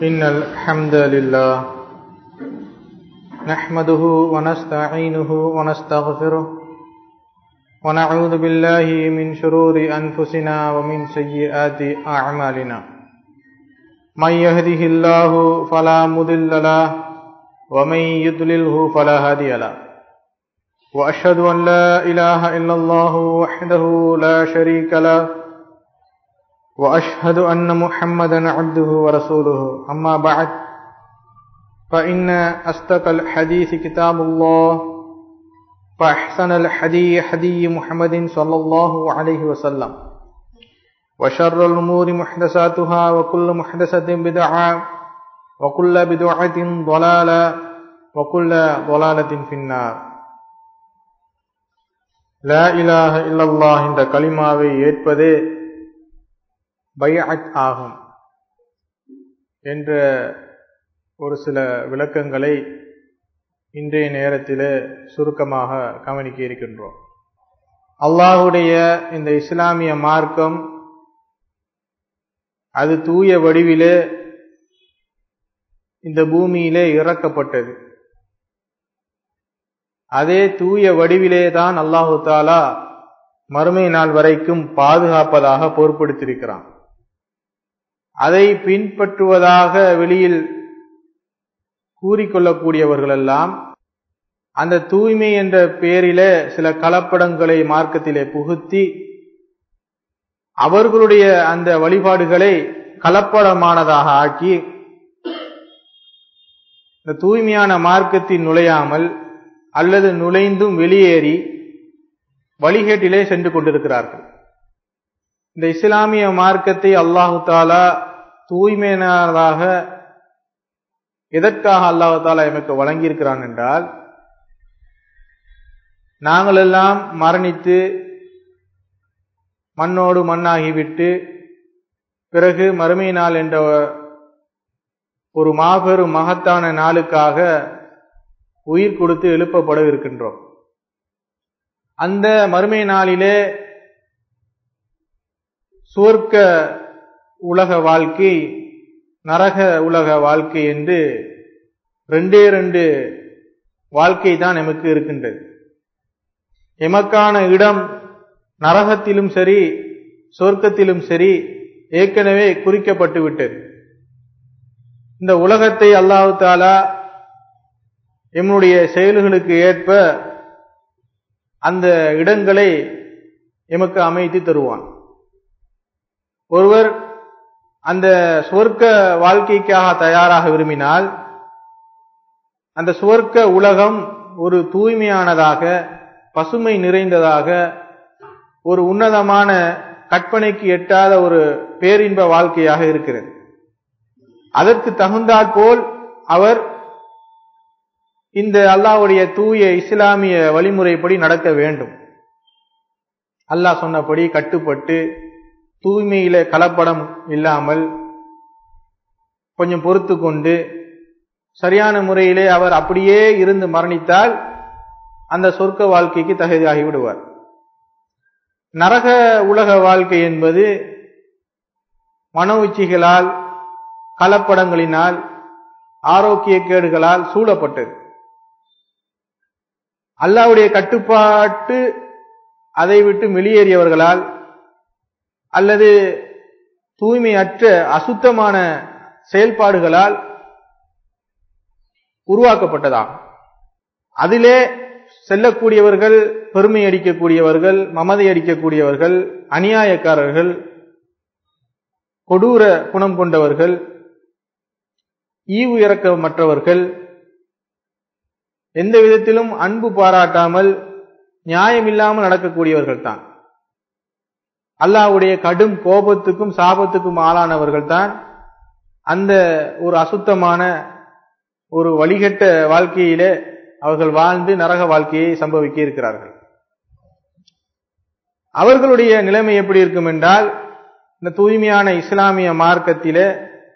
إن الحمد لله نحمده ونستعينه ونستغفره ونعوذ بالله من شرور أنفسنا ومن سيئات أعمالنا من يهده الله فلا مضل له ومن يضلله فلا هادي له وأشهد أن لا إله إلا الله وحده لا شريك له وأشهد أن محمدا عبده ورسوله أما بعد فإن أصدق الحديث كتاب الله فأحسن الحدي حدي محمد صلى الله عليه وسلم وشر الأمور محدثاتها وكل محدثة بدعة وكل بدعة ضلالة وكل ضلالة في النار لا إله إلا الله இந்த கலிமாவை ஏற்பதே பைஅத் ஆகும் என்ற ஒரு சில விளக்கங்களை இன்றைய நேரத்தில் சுருக்கமாக கவனிக்க இருக்கின்றோம் அல்லாஹுடைய இந்த இஸ்லாமிய மார்க்கம் அது தூய வடிவிலே இந்த பூமியிலே இறக்கப்பட்டது அதே தூய வடிவிலே தான் அல்லாஹு தாலா மறுமை நாள் வரைக்கும் பாதுகாப்பதாக பொறுப்படுத்தியிருக்கிறான் அதை பின்பற்றுவதாக வெளியில் கூறிக்கொள்ளக்கூடியவர்களெல்லாம் அந்த தூய்மை என்ற பெயரிலே சில கலப்படங்களை மார்க்கத்திலே புகுத்தி அவர்களுடைய அந்த வழிபாடுகளை கலப்படமானதாக ஆக்கி இந்த தூய்மையான மார்க்கத்தில் நுழையாமல் அல்லது நுழைந்தும் வெளியேறி வழிகேட்டிலே சென்று கொண்டிருக்கிறார்கள் இந்த இஸ்லாமிய மார்க்கத்தை அல்லாஹு தாலா தூய்மையானதாக எதற்காக அல்லாஹு தாலா எமக்கு வழங்கியிருக்கிறான் என்றால் நாங்கள் எல்லாம் மரணித்து மண்ணோடு மண்ணாகிவிட்டு பிறகு மறுமை நாள் என்ற ஒரு மாபெரும் மகத்தான நாளுக்காக உயிர் கொடுத்து எழுப்பப்பட இருக்கின்றோம் அந்த மறுமை நாளிலே சுவர்க்க உலக வாழ்க்கை நரக உலக வாழ்க்கை என்று ரெண்டே ரெண்டு வாழ்க்கை தான் எமக்கு இருக்கின்றது எமக்கான இடம் நரகத்திலும் சரி சொர்க்கத்திலும் சரி ஏற்கனவே குறிக்கப்பட்டு விட்டது இந்த உலகத்தை அல்லாஹு தாலா எம்முடைய செயல்களுக்கு ஏற்ப அந்த இடங்களை எமக்கு அமைத்து தருவான் ஒருவர் அந்த சுவர்க்க வாழ்க்கைக்காக தயாராக விரும்பினால் அந்த சுவர்க்க உலகம் ஒரு தூய்மையானதாக பசுமை நிறைந்ததாக ஒரு உன்னதமான கற்பனைக்கு எட்டாத ஒரு பேரின்ப வாழ்க்கையாக இருக்கிறது அதற்கு தகுந்தாற்போல் அவர் இந்த அல்லாவுடைய தூய இஸ்லாமிய வழிமுறைப்படி நடக்க வேண்டும் அல்லாஹ் சொன்னபடி கட்டுப்பட்டு தூய்மையில கலப்படம் இல்லாமல் கொஞ்சம் பொறுத்து கொண்டு சரியான முறையிலே அவர் அப்படியே இருந்து மரணித்தால் அந்த சொர்க்க வாழ்க்கைக்கு தகுதியாகி விடுவார் நரக உலக வாழ்க்கை என்பது மன உச்சிகளால் கலப்படங்களினால் ஆரோக்கிய கேடுகளால் சூழப்பட்டது அல்லாவுடைய கட்டுப்பாட்டு அதை விட்டு வெளியேறியவர்களால் அல்லது தூய்மையற்ற அசுத்தமான செயல்பாடுகளால் உருவாக்கப்பட்டதாகும் அதிலே செல்லக்கூடியவர்கள் பெருமை அடிக்கக்கூடியவர்கள் மமதை அடிக்கக்கூடியவர்கள் அநியாயக்காரர்கள் கொடூர குணம் கொண்டவர்கள் ஈவு இறக்கமற்றவர்கள் எந்த விதத்திலும் அன்பு பாராட்டாமல் நியாயமில்லாமல் நடக்கக்கூடியவர்கள் தான் அல்லாவுடைய கடும் கோபத்துக்கும் சாபத்துக்கும் ஆளானவர்கள் தான் அந்த ஒரு அசுத்தமான ஒரு வழிகட்ட வாழ்க்கையிலே அவர்கள் வாழ்ந்து நரக வாழ்க்கையை சம்பவிக்க இருக்கிறார்கள் அவர்களுடைய நிலைமை எப்படி இருக்கும் என்றால் இந்த தூய்மையான இஸ்லாமிய மார்க்கத்திலே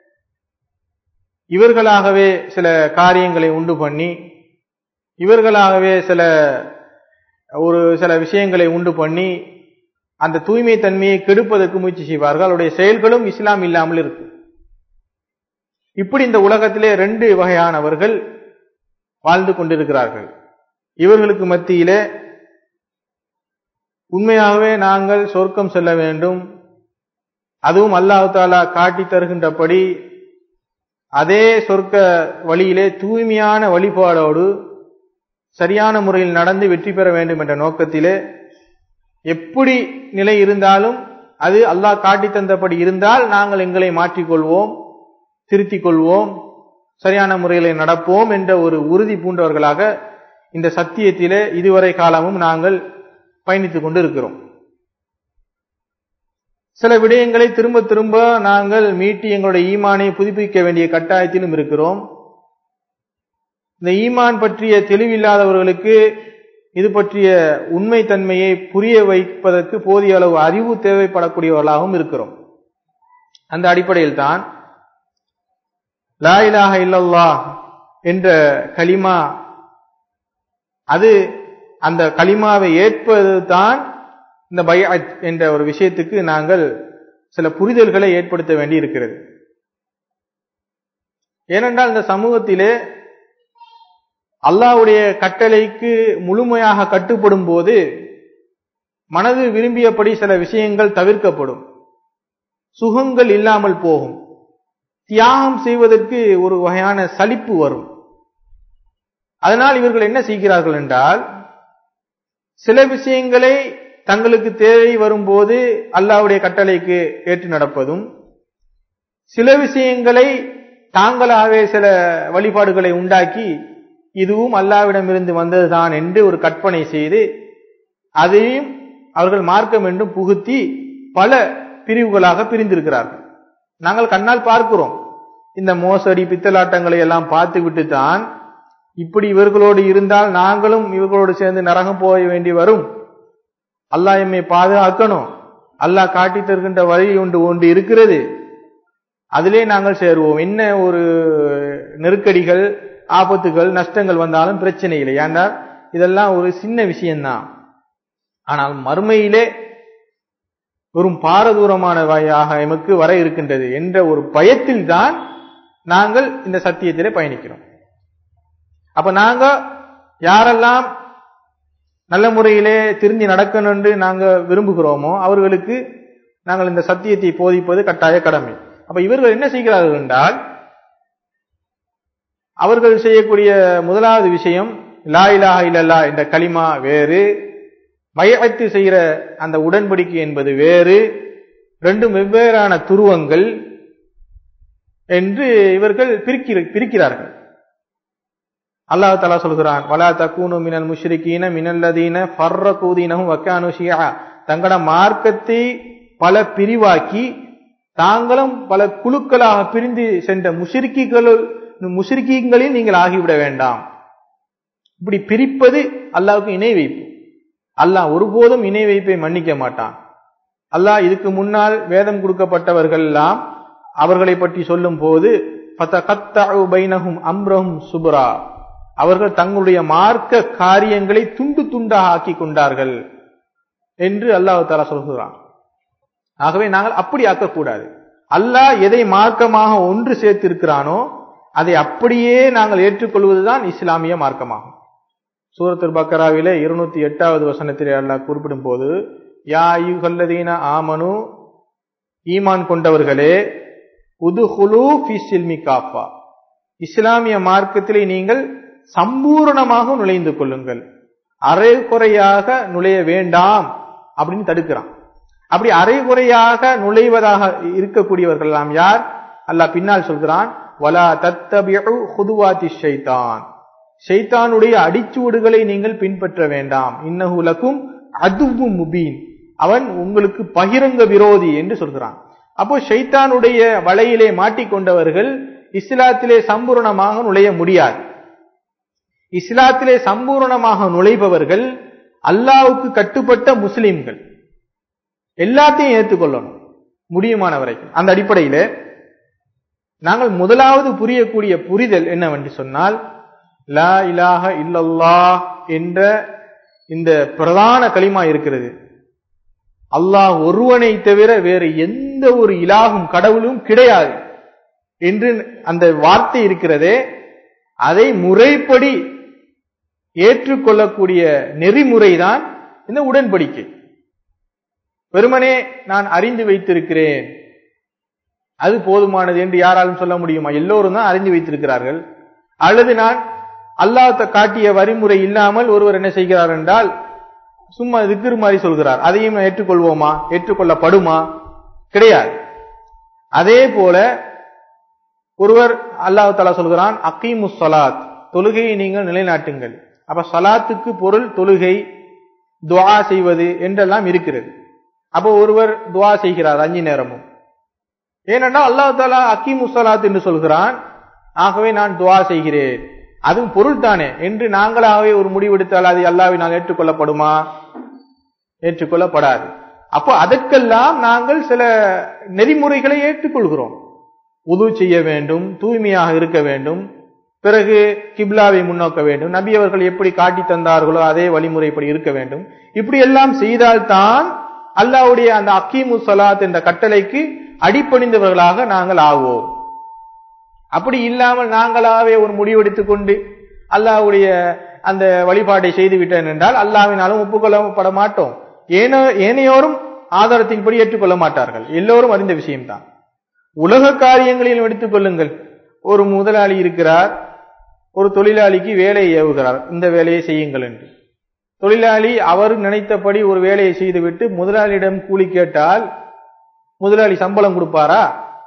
இவர்களாகவே சில காரியங்களை உண்டு பண்ணி இவர்களாகவே சில ஒரு சில விஷயங்களை உண்டு பண்ணி அந்த தூய்மை தன்மையை கெடுப்பதற்கு முயற்சி செய்வார்கள் அவருடைய செயல்களும் இஸ்லாம் இல்லாமல் இருக்கும் இப்படி இந்த உலகத்திலே ரெண்டு வகையானவர்கள் வாழ்ந்து கொண்டிருக்கிறார்கள் இவர்களுக்கு மத்தியிலே உண்மையாகவே நாங்கள் சொர்க்கம் செல்ல வேண்டும் அதுவும் அல்லாஹு தாலா காட்டி தருகின்றபடி அதே சொர்க்க வழியிலே தூய்மையான வழிபாடோடு சரியான முறையில் நடந்து வெற்றி பெற வேண்டும் என்ற நோக்கத்திலே எப்படி நிலை இருந்தாலும் அது அல்லாஹ் காட்டி தந்தபடி இருந்தால் நாங்கள் எங்களை மாற்றிக்கொள்வோம் திருத்திக் கொள்வோம் சரியான முறையில் நடப்போம் என்ற ஒரு உறுதி பூண்டவர்களாக இந்த சத்தியத்திலே இதுவரை காலமும் நாங்கள் பயணித்துக் கொண்டு இருக்கிறோம் சில விடயங்களை திரும்ப திரும்ப நாங்கள் மீட்டி எங்களுடைய ஈமானை புதுப்பிக்க வேண்டிய கட்டாயத்திலும் இருக்கிறோம் இந்த ஈமான் பற்றிய தெளிவில்லாதவர்களுக்கு இது பற்றிய உண்மை தன்மையை புரிய வைப்பதற்கு போதிய அளவு அறிவு தேவைப்படக்கூடியவர்களாகவும் இருக்கிறோம் அந்த அடிப்படையில் தான் லா இலாஹ இல்லல்லா என்ற கலிமா அது அந்த கலிமாவை ஏற்பது தான் இந்த பயாத் என்ற ஒரு விஷயத்துக்கு நாங்கள் சில புரிதல்களை ஏற்படுத்த வேண்டி இருக்கிறது ஏனென்றால் இந்த சமூகத்திலே அல்லாவுடைய கட்டளைக்கு முழுமையாக கட்டுப்படும் போது மனது விரும்பியபடி சில விஷயங்கள் தவிர்க்கப்படும் சுகங்கள் இல்லாமல் போகும் தியாகம் செய்வதற்கு ஒரு வகையான சலிப்பு வரும் அதனால் இவர்கள் என்ன செய்கிறார்கள் என்றால் சில விஷயங்களை தங்களுக்கு தேவை வரும்போது அல்லாவுடைய கட்டளைக்கு ஏற்று நடப்பதும் சில விஷயங்களை தாங்களாகவே சில வழிபாடுகளை உண்டாக்கி இதுவும் அல்லாவிடமிருந்து வந்ததுதான் என்று ஒரு கற்பனை செய்து அதையும் அவர்கள் மார்க்கம் என்றும் புகுத்தி பல பிரிவுகளாக பிரிந்திருக்கிறார்கள் நாங்கள் கண்ணால் பார்க்கிறோம் இந்த மோசடி பித்தலாட்டங்களை எல்லாம் பார்த்து விட்டு தான் இப்படி இவர்களோடு இருந்தால் நாங்களும் இவர்களோடு சேர்ந்து நரகம் போக வேண்டி வரும் அல்லாஹ் எம்மை பாதுகாக்கணும் அல்லாஹ் காட்டி தருகின்ற வழி ஒன்று ஒன்று இருக்கிறது அதிலே நாங்கள் சேருவோம் என்ன ஒரு நெருக்கடிகள் ஆபத்துகள் நஷ்டங்கள் வந்தாலும் பிரச்சனை இல்லை ஏன்னா இதெல்லாம் ஒரு சின்ன விஷயம்தான் ஆனால் மறுமையிலே வெறும் பாரதூரமான வாயாக எமக்கு வர இருக்கின்றது என்ற ஒரு பயத்தில் தான் நாங்கள் இந்த சத்தியத்திலே பயணிக்கிறோம் அப்ப நாங்க யாரெல்லாம் நல்ல முறையிலே திருந்தி நடக்கணும் என்று நாங்க விரும்புகிறோமோ அவர்களுக்கு நாங்கள் இந்த சத்தியத்தை போதிப்பது கட்டாய கடமை அப்ப இவர்கள் என்ன செய்கிறார்கள் என்றால் அவர்கள் செய்யக்கூடிய முதலாவது விஷயம் லா இலாஹ இல்லல்லா என்ற களிமா வேறு பயத்து செய்கிற அந்த உடன்படிக்கை என்பது வேறு ரெண்டும் வெவ்வேறான துருவங்கள் என்று இவர்கள் பிரிக்கிற பிரிக்கிறார்கள் அல்லாஹ் தலா சொல்கிறான் வலா தக்கூனு மினல் முஷ்ரிகீன மினல்லதீன ஃபர்ர கூதீனகும் வக்கானு ஷியா தங்களோட மார்க்கத்தை பல பிரிவாக்கி தாங்களும் பல குழுக்களாக பிரிந்து சென்ற முஷிரிக்கிகளுள் முஷிரிக்கீங்களில் நீங்கள் ஆகிவிட வேண்டாம் இப்படி பிரிப்பது அல்லாவுக்கு இணை வைப்பு அல்லாஹ் ஒருபோதும் இணை வைப்பை மன்னிக்க மாட்டான் அல்லாஹ் இதுக்கு முன்னால் வேதம் கொடுக்கப்பட்டவர்கள் எல்லாம் அவர்களை பற்றி சொல்லும் போது பைனகும் அம்ரஹும் சுபரா அவர்கள் தங்களுடைய மார்க்க காரியங்களை துண்டு துண்டாக ஆக்கி கொண்டார்கள் என்று அல்லாஹு தாலா சொல்கிறான் ஆகவே நாங்கள் அப்படி ஆக்கக்கூடாது அல்லாஹ் எதை மார்க்கமாக ஒன்று சேர்த்திருக்கிறானோ அதை அப்படியே நாங்கள் ஏற்றுக்கொள்வதுதான் இஸ்லாமிய மார்க்கமாகும் சூரத்துல் பக்கராவிலே இருநூத்தி எட்டாவது வசனத்திலே அல்லாஹ் குறிப்பிடும் போது யா யுகல்லதீன ஆமனு ஈமான் கொண்டவர்களே உதுஹுலு ஃபி சில்மி காஃபா இஸ்லாமிய மார்க்கத்திலே நீங்கள் சம்பூரணமாக நுழைந்து கொள்ளுங்கள் அரைகுறையாக நுழைய வேண்டாம் அப்படின்னு தடுக்கிறான் அப்படி அரைகுறையாக நுழைவதாக இருக்கக்கூடியவர்கள் எல்லாம் யார் அல்லாஹ் பின்னால் சொல்கிறான் வலா தத்தபியு ஹுதுவாத்தி ஷைத்தான் ஷைத்தானுடைய அடிச்சுவடுகளை நீங்கள் பின்பற்ற வேண்டாம் இன்னகுலக்கும் அதுவு முபீன் அவன் உங்களுக்கு பகிரங்க விரோதி என்று சொல்கிறான் அப்போ ஷைத்தானுடைய வலையிலே மாட்டிக்கொண்டவர்கள் இஸ்லாத்திலே சம்பூர்ணமாக நுழைய முடியாது இஸ்லாத்திலே சம்பூர்ணமாக நுழைபவர்கள் அல்லாவுக்கு கட்டுப்பட்ட முஸ்லிம்கள் எல்லாத்தையும் ஏற்றுக்கொள்ளணும் முடியுமான வரைக்கும் அந்த அடிப்படையில நாங்கள் முதலாவது புரியக்கூடிய புரிதல் என்னவென்று சொன்னால் லா இலாஹ இல்லல்லா என்ற இந்த பிரதான களிமா இருக்கிறது அல்லாஹ் ஒருவனை தவிர வேறு எந்த ஒரு இலாகும் கடவுளும் கிடையாது என்று அந்த வார்த்தை இருக்கிறதே அதை முறைப்படி ஏற்றுக்கொள்ளக்கூடிய நெறிமுறைதான் இந்த உடன்படிக்கை வெறுமனே நான் அறிந்து வைத்திருக்கிறேன் அது போதுமானது என்று யாராலும் சொல்ல முடியுமா எல்லோரும் தான் அறிந்து வைத்திருக்கிறார்கள் அல்லது நான் அல்லாஹ் காட்டிய வரிமுறை இல்லாமல் ஒருவர் என்ன செய்கிறார் என்றால் சும்மா திக்ரு மாதிரி சொல்கிறார் அதையும் நான் ஏற்றுக்கொள்வோமா ஏற்றுக்கொள்ளப்படுமா கிடையாது அதே போல ஒருவர் அல்லாஹ் தலா சொல்கிறான் அக்கீமு சலாத் தொழுகையை நீங்கள் நிலைநாட்டுங்கள் அப்ப சலாத்துக்கு பொருள் தொழுகை துவா செய்வது என்றெல்லாம் இருக்கிறது அப்போ ஒருவர் துவா செய்கிறார் அஞ்சு நேரமும் ஏனென்றால் அல்லாஹ் தாலா அக்கீமு சலாத் என்று சொல்கிறான் ஆகவே நான் துவா செய்கிறேன் அதுவும் பொருள் தானே என்று நாங்களாகவே ஒரு முடிவெடுத்தால் அது அல்லாவினால் ஏற்றுக்கொள்ளப்படுமா ஏற்றுக்கொள்ளப்படாது அப்போ அதற்கெல்லாம் நாங்கள் சில நெறிமுறைகளை ஏற்றுக்கொள்கிறோம் உது செய்ய வேண்டும் தூய்மையாக இருக்க வேண்டும் பிறகு கிப்லாவை முன்னோக்க வேண்டும் நபி அவர்கள் எப்படி காட்டி தந்தார்களோ அதே வழிமுறைப்படி இருக்க வேண்டும் இப்படி எல்லாம் செய்தால்தான் அல்லாவுடைய அந்த அக்கீமு சலாத் என்ற கட்டளைக்கு அடிப்பணிந்தவர்களாக நாங்கள் ஆவோம் அப்படி இல்லாமல் நாங்களாவே ஒரு முடிவெடுத்துக் கொண்டு அல்லாவுடைய அந்த வழிபாட்டை செய்து விட்டேன் என்றால் அல்லாவினாலும் ஒப்புக்கொள்ளப்பட மாட்டோம் ஏனோ ஏனையோரும் ஆதாரத்தின்படி ஏற்றுக்கொள்ள மாட்டார்கள் எல்லோரும் அறிந்த விஷயம்தான் உலக காரியங்களிலும் எடுத்துக் கொள்ளுங்கள் ஒரு முதலாளி இருக்கிறார் ஒரு தொழிலாளிக்கு வேலையை ஏவுகிறார் இந்த வேலையை செய்யுங்கள் என்று தொழிலாளி அவர் நினைத்தபடி ஒரு வேலையை செய்துவிட்டு முதலாளியிடம் கூலி கேட்டால் முதலாளி சம்பளம் கொடுப்பாரா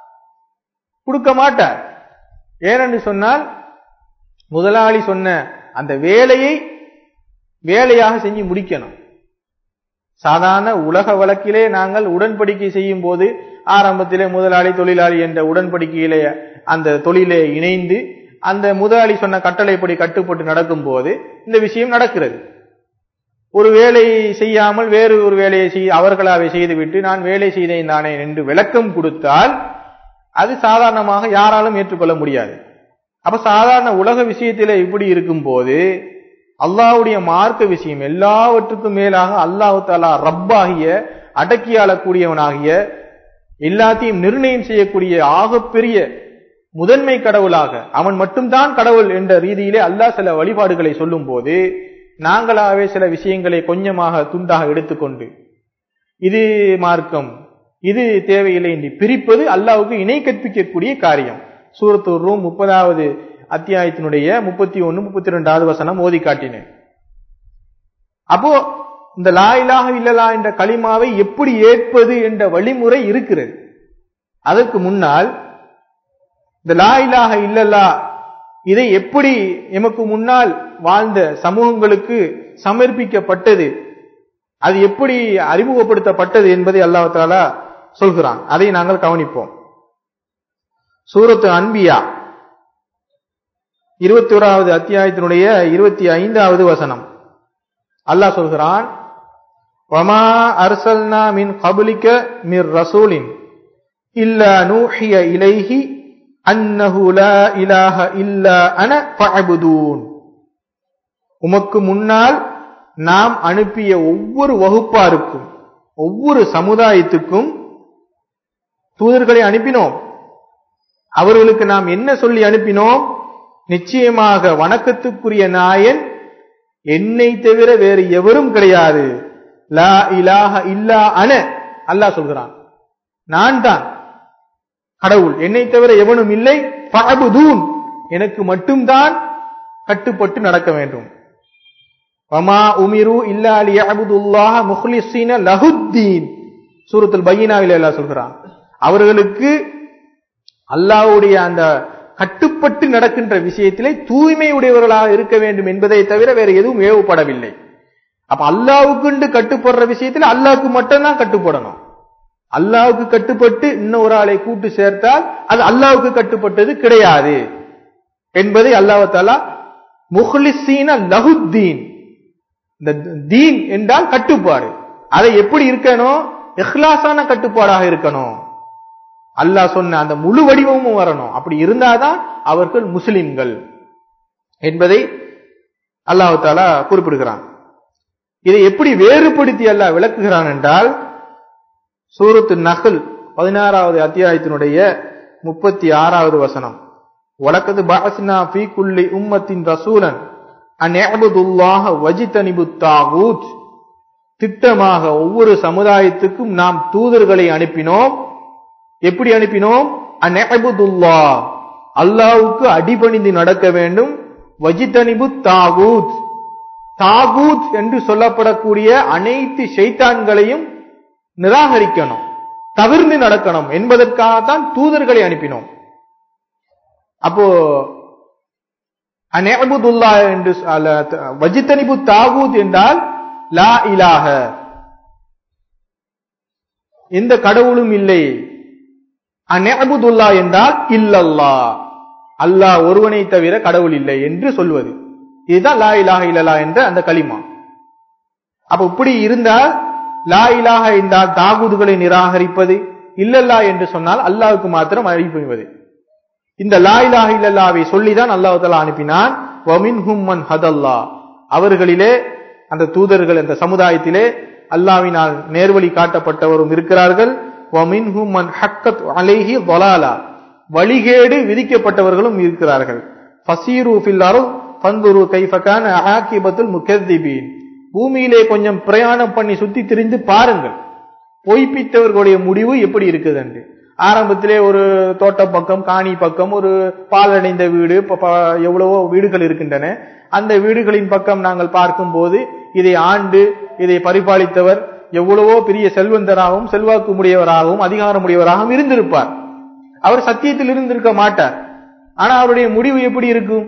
கொடுக்க மாட்டார் ஏனென்று சொன்னால் முதலாளி சொன்ன அந்த வேலையை வேலையாக செஞ்சு முடிக்கணும் சாதாரண உலக வழக்கிலே நாங்கள் உடன்படிக்கை செய்யும் போது ஆரம்பத்திலே முதலாளி தொழிலாளி என்ற உடன்படிக்கையிலே அந்த தொழிலே இணைந்து அந்த முதலாளி சொன்ன கட்டளைப்படி கட்டுப்பட்டு நடக்கும் போது இந்த விஷயம் நடக்கிறது ஒரு வேலையை செய்யாமல் வேறு ஒரு வேலையை செய் அவர்களாவே செய்துவிட்டு நான் வேலை செய்தேன் தானே என்று விளக்கம் கொடுத்தால் அது சாதாரணமாக யாராலும் ஏற்றுக்கொள்ள முடியாது அப்ப சாதாரண உலக விஷயத்திலே இப்படி இருக்கும் போது அல்லாவுடைய மார்க்க விஷயம் எல்லாவற்றுக்கும் மேலாக அல்லாஹு தாலா ரப்பாகிய அடக்கி ஆளக்கூடியவனாகிய எல்லாத்தையும் நிர்ணயம் செய்யக்கூடிய ஆகப்பெரிய முதன்மை கடவுளாக அவன் மட்டும்தான் கடவுள் என்ற ரீதியிலே அல்லாஹ் சில வழிபாடுகளை சொல்லும் போது நாங்களாவே சில விஷயங்களை கொஞ்சமாக துண்டாக எடுத்துக்கொண்டு இது மார்க்கம் இது தேவையில்லை என்று பிரிப்பது அல்லாவுக்கு இணை கற்பிக்கக்கூடிய காரியம் சூரத்து ரூம் முப்பதாவது அத்தியாயத்தினுடைய முப்பத்தி ஒன்னு முப்பத்தி ரெண்டாவது வசனம் ஓதி காட்டினேன் அப்போ இந்த லா இலாக இல்லலா என்ற களிமாவை எப்படி ஏற்பது என்ற வழிமுறை இருக்கிறது அதற்கு முன்னால் இந்த லா இலாக இல்லல்லா இதை எப்படி எமக்கு முன்னால் வாழ்ந்த சமூகங்களுக்கு சமர்ப்பிக்கப்பட்டது அது எப்படி அறிமுகப்படுத்தப்பட்டது என்பதை அல்லாஹாலா சொல்கிறான் அதை நாங்கள் கவனிப்போம் சூரத்து அன்பியா இருபத்தி ஓராவது அத்தியாயத்தினுடைய இருபத்தி ஐந்தாவது வசனம் அல்லாஹ் சொல்கிறான் வமா அர்சல்னா மின் கபுலிக்க மிர் ரசூலின் இல்ல நூஹிய இலைஹி அன்னஹு லா இலாஹ இல்லா அன ஃபஅபுதூன் உமக்கு முன்னால் நாம் அனுப்பிய ஒவ்வொரு வகுப்பாருக்கும் ஒவ்வொரு சமுதாயத்துக்கும் தூதர்களை அனுப்பினோம் அவர்களுக்கு நாம் என்ன சொல்லி அனுப்பினோம் நிச்சயமாக வணக்கத்துக்குரிய நாயன் என்னை தவிர வேறு எவரும் கிடையாது லா இலாஹ இல்லா அன அல்லாஹ் சொல்கிறான் நான் தான் கடவுள் என்னை தவிர எவனும் இல்லை பஅபுதூன் எனக்கு மட்டும்தான் கட்டுப்பட்டு நடக்க வேண்டும் வமா உமிரு இல்லா லியஅபுதுல்லாஹ முஹ்லிஸீன லஹுத்தீன் சூரத்துல் பையினாவில் அல்லாஹ் சொல்கிறான் அவர்களுக்கு அல்லாஹ்வுடைய அந்த கட்டுப்பட்டு நடக்கின்ற விஷயத்திலே தூய்மை உடையவர்களாக இருக்க வேண்டும் என்பதை தவிர வேற எதுவும் ஏவப்படவில்லை அப்ப அல்லாவுக்குண்டு கட்டுப்படுற விஷயத்துல அல்லாவுக்கு மட்டும்தான் கட்டுப்படணும் அல்லாவுக்கு கட்டுப்பட்டு இன்னொரு ஆளை கூட்டு சேர்த்தால் அது அல்லாவுக்கு கட்டுப்பட்டது கிடையாது என்பதை அல்லாஹாலா முஹ்லிசீன லஹுத்தீன் இந்த தீன் என்றால் கட்டுப்பாடு அதை எப்படி இருக்கணும் இஹ்லாசான கட்டுப்பாடாக இருக்கணும் அல்லாஹ் சொன்ன அந்த முழு வடிவமும் வரணும் அப்படி இருந்தாதான் அவர்கள் முஸ்லிம்கள் என்பதை அல்லாஹு தாலா குறிப்பிடுகிறான் இதை எப்படி வேறுபடுத்தி அல்லாஹ் விளக்குகிறான் என்றால் சூரத்து நகல் பதினாறாவது அத்தியாயத்தினுடைய முப்பத்தி ஆறாவது வசனம் வழக்கது பாசினா ஃபீ குல்லி உம்மத்தின் ரசூலன் அந்நேபதுல்லாஹ வஜித்தனிபு தாகூத் திட்டமாக ஒவ்வொரு சமுதாயத்துக்கும் நாம் தூதர்களை அனுப்பினோம் எப்படி அனுப்பினோம் அந்நேபதுல்லா அல்லாவுக்கு அடிபணிந்து நடக்க வேண்டும் வஜித்தனிபு தாகூத் தாகூத் என்று சொல்லப்படக்கூடிய அனைத்து ஷைத்தான்களையும் நிராகரிக்கணும் தவிர்ந்து நடக்கணும் என்பதற்காகத்தான் தூதர்களை அனுப்பினோம் அப்போ அநேபுதுல்லா என்று வஜித்தனிபு தாகூத் என்றால் லா இலாக எந்த கடவுளும் இல்லை அநேபுதுல்லா என்றால் இல்லல்லா அல்லாஹ் ஒருவனை தவிர கடவுள் இல்லை என்று சொல்வது இதுதான் லா இலாக இல்லலா என்ற அந்த களிமா அப்ப இப்படி இருந்தால் லா இலாக என்றால் தாகூதுகளை நிராகரிப்பது இல்லல்லா என்று சொன்னால் அல்லாவுக்கு மாத்திரம் அழிப்புவது இந்த லா இலாக இல்லல்லாவை சொல்லிதான் அல்லாஹ் தலா அனுப்பினான் வமின்ஹும்மன் ஹதல்லா அவர்களிலே அந்த தூதர்கள் அந்த சமுதாயத்திலே அல்லாவினால் நேர்வழி காட்டப்பட்டவரும் இருக்கிறார்கள் வமின்ஹும்மன் ஹக்கத் அலைஹி வலாலா வழிகேடு விதிக்கப்பட்டவர்களும் இருக்கிறார்கள் ஃபசீரு ஃபில் அருள் பந்துரு கைஃபகான ஆக்கிபத்துல் முகத்திபீன் பூமியிலே கொஞ்சம் பிரயாணம் பண்ணி சுத்தி திரிந்து பாருங்கள் பொய்ப்பித்தவர்களுடைய முடிவு எப்படி இருக்குது என்று ஆரம்பத்திலே ஒரு தோட்ட பக்கம் காணி பக்கம் ஒரு பாலடைந்த வீடு எவ்வளவோ வீடுகள் இருக்கின்றன அந்த வீடுகளின் பக்கம் நாங்கள் பார்க்கும் போது இதை ஆண்டு இதை பரிபாலித்தவர் எவ்வளவோ பெரிய செல்வந்தராகவும் செல்வாக்கு உடையவராகவும் அதிகாரமுடையவராகவும் இருந்திருப்பார் அவர் சத்தியத்தில் இருந்திருக்க மாட்டார் ஆனா அவருடைய முடிவு எப்படி இருக்கும்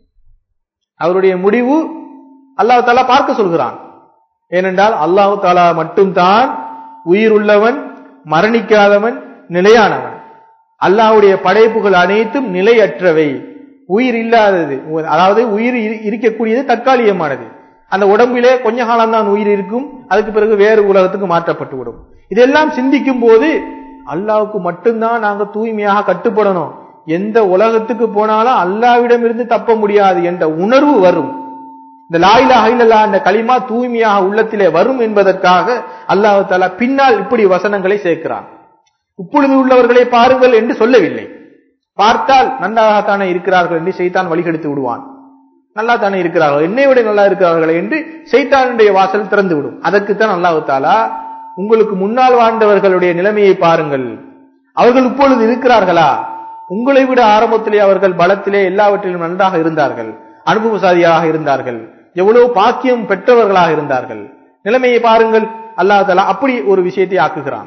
அவருடைய முடிவு அல்லாஹு தாலா பார்க்க சொல்கிறான் ஏனென்றால் அல்லாஹு தாலா மட்டும்தான் உயிர் உள்ளவன் மரணிக்காதவன் நிலையானவன் அல்லாஹுடைய படைப்புகள் அனைத்தும் நிலையற்றவை உயிர் இல்லாதது அதாவது உயிர் இருக்கக்கூடியது தற்காலிகமானது அந்த உடம்பிலே கொஞ்ச காலம்தான் உயிர் இருக்கும் அதுக்கு பிறகு வேறு உலகத்துக்கு மாற்றப்பட்டு விடும் இதெல்லாம் சிந்திக்கும் போது அல்லாவுக்கு மட்டும்தான் நாங்க தூய்மையாக கட்டுப்படணும் எந்த உலகத்துக்கு போனாலும் அல்லாவிடம் இருந்து தப்ப முடியாது என்ற உணர்வு வரும் இந்த லாயிலா ஹைலல்லா அந்த களிமா தூய்மையாக உள்ளத்திலே வரும் என்பதற்காக அல்லாஹு தாலா பின்னால் இப்படி வசனங்களை சேர்க்கிறான் இப்பொழுது உள்ளவர்களை பாருங்கள் என்று சொல்லவில்லை பார்த்தால் நன்றாகத்தானே இருக்கிறார்கள் என்று செய்தான் வழிகெடுத்து விடுவான் நல்லா தானே இருக்கிறார்கள் என்னை விட நல்லா இருக்கிறார்கள் என்று செய்தானுடைய வாசல் திறந்து விடும் அதற்குத்தான் அல்லாஹு தாலா உங்களுக்கு முன்னால் வாழ்ந்தவர்களுடைய நிலைமையை பாருங்கள் அவர்கள் இப்பொழுது இருக்கிறார்களா உங்களை விட ஆரம்பத்திலே அவர்கள் பலத்திலே எல்லாவற்றிலும் நன்றாக இருந்தார்கள் அனுபவசாலியாக இருந்தார்கள் எவ்வளவு பாக்கியம் பெற்றவர்களாக இருந்தார்கள் நிலைமையை பாருங்கள் அல்லாஹ் தலா அப்படி ஒரு விஷயத்தை ஆக்குகிறான்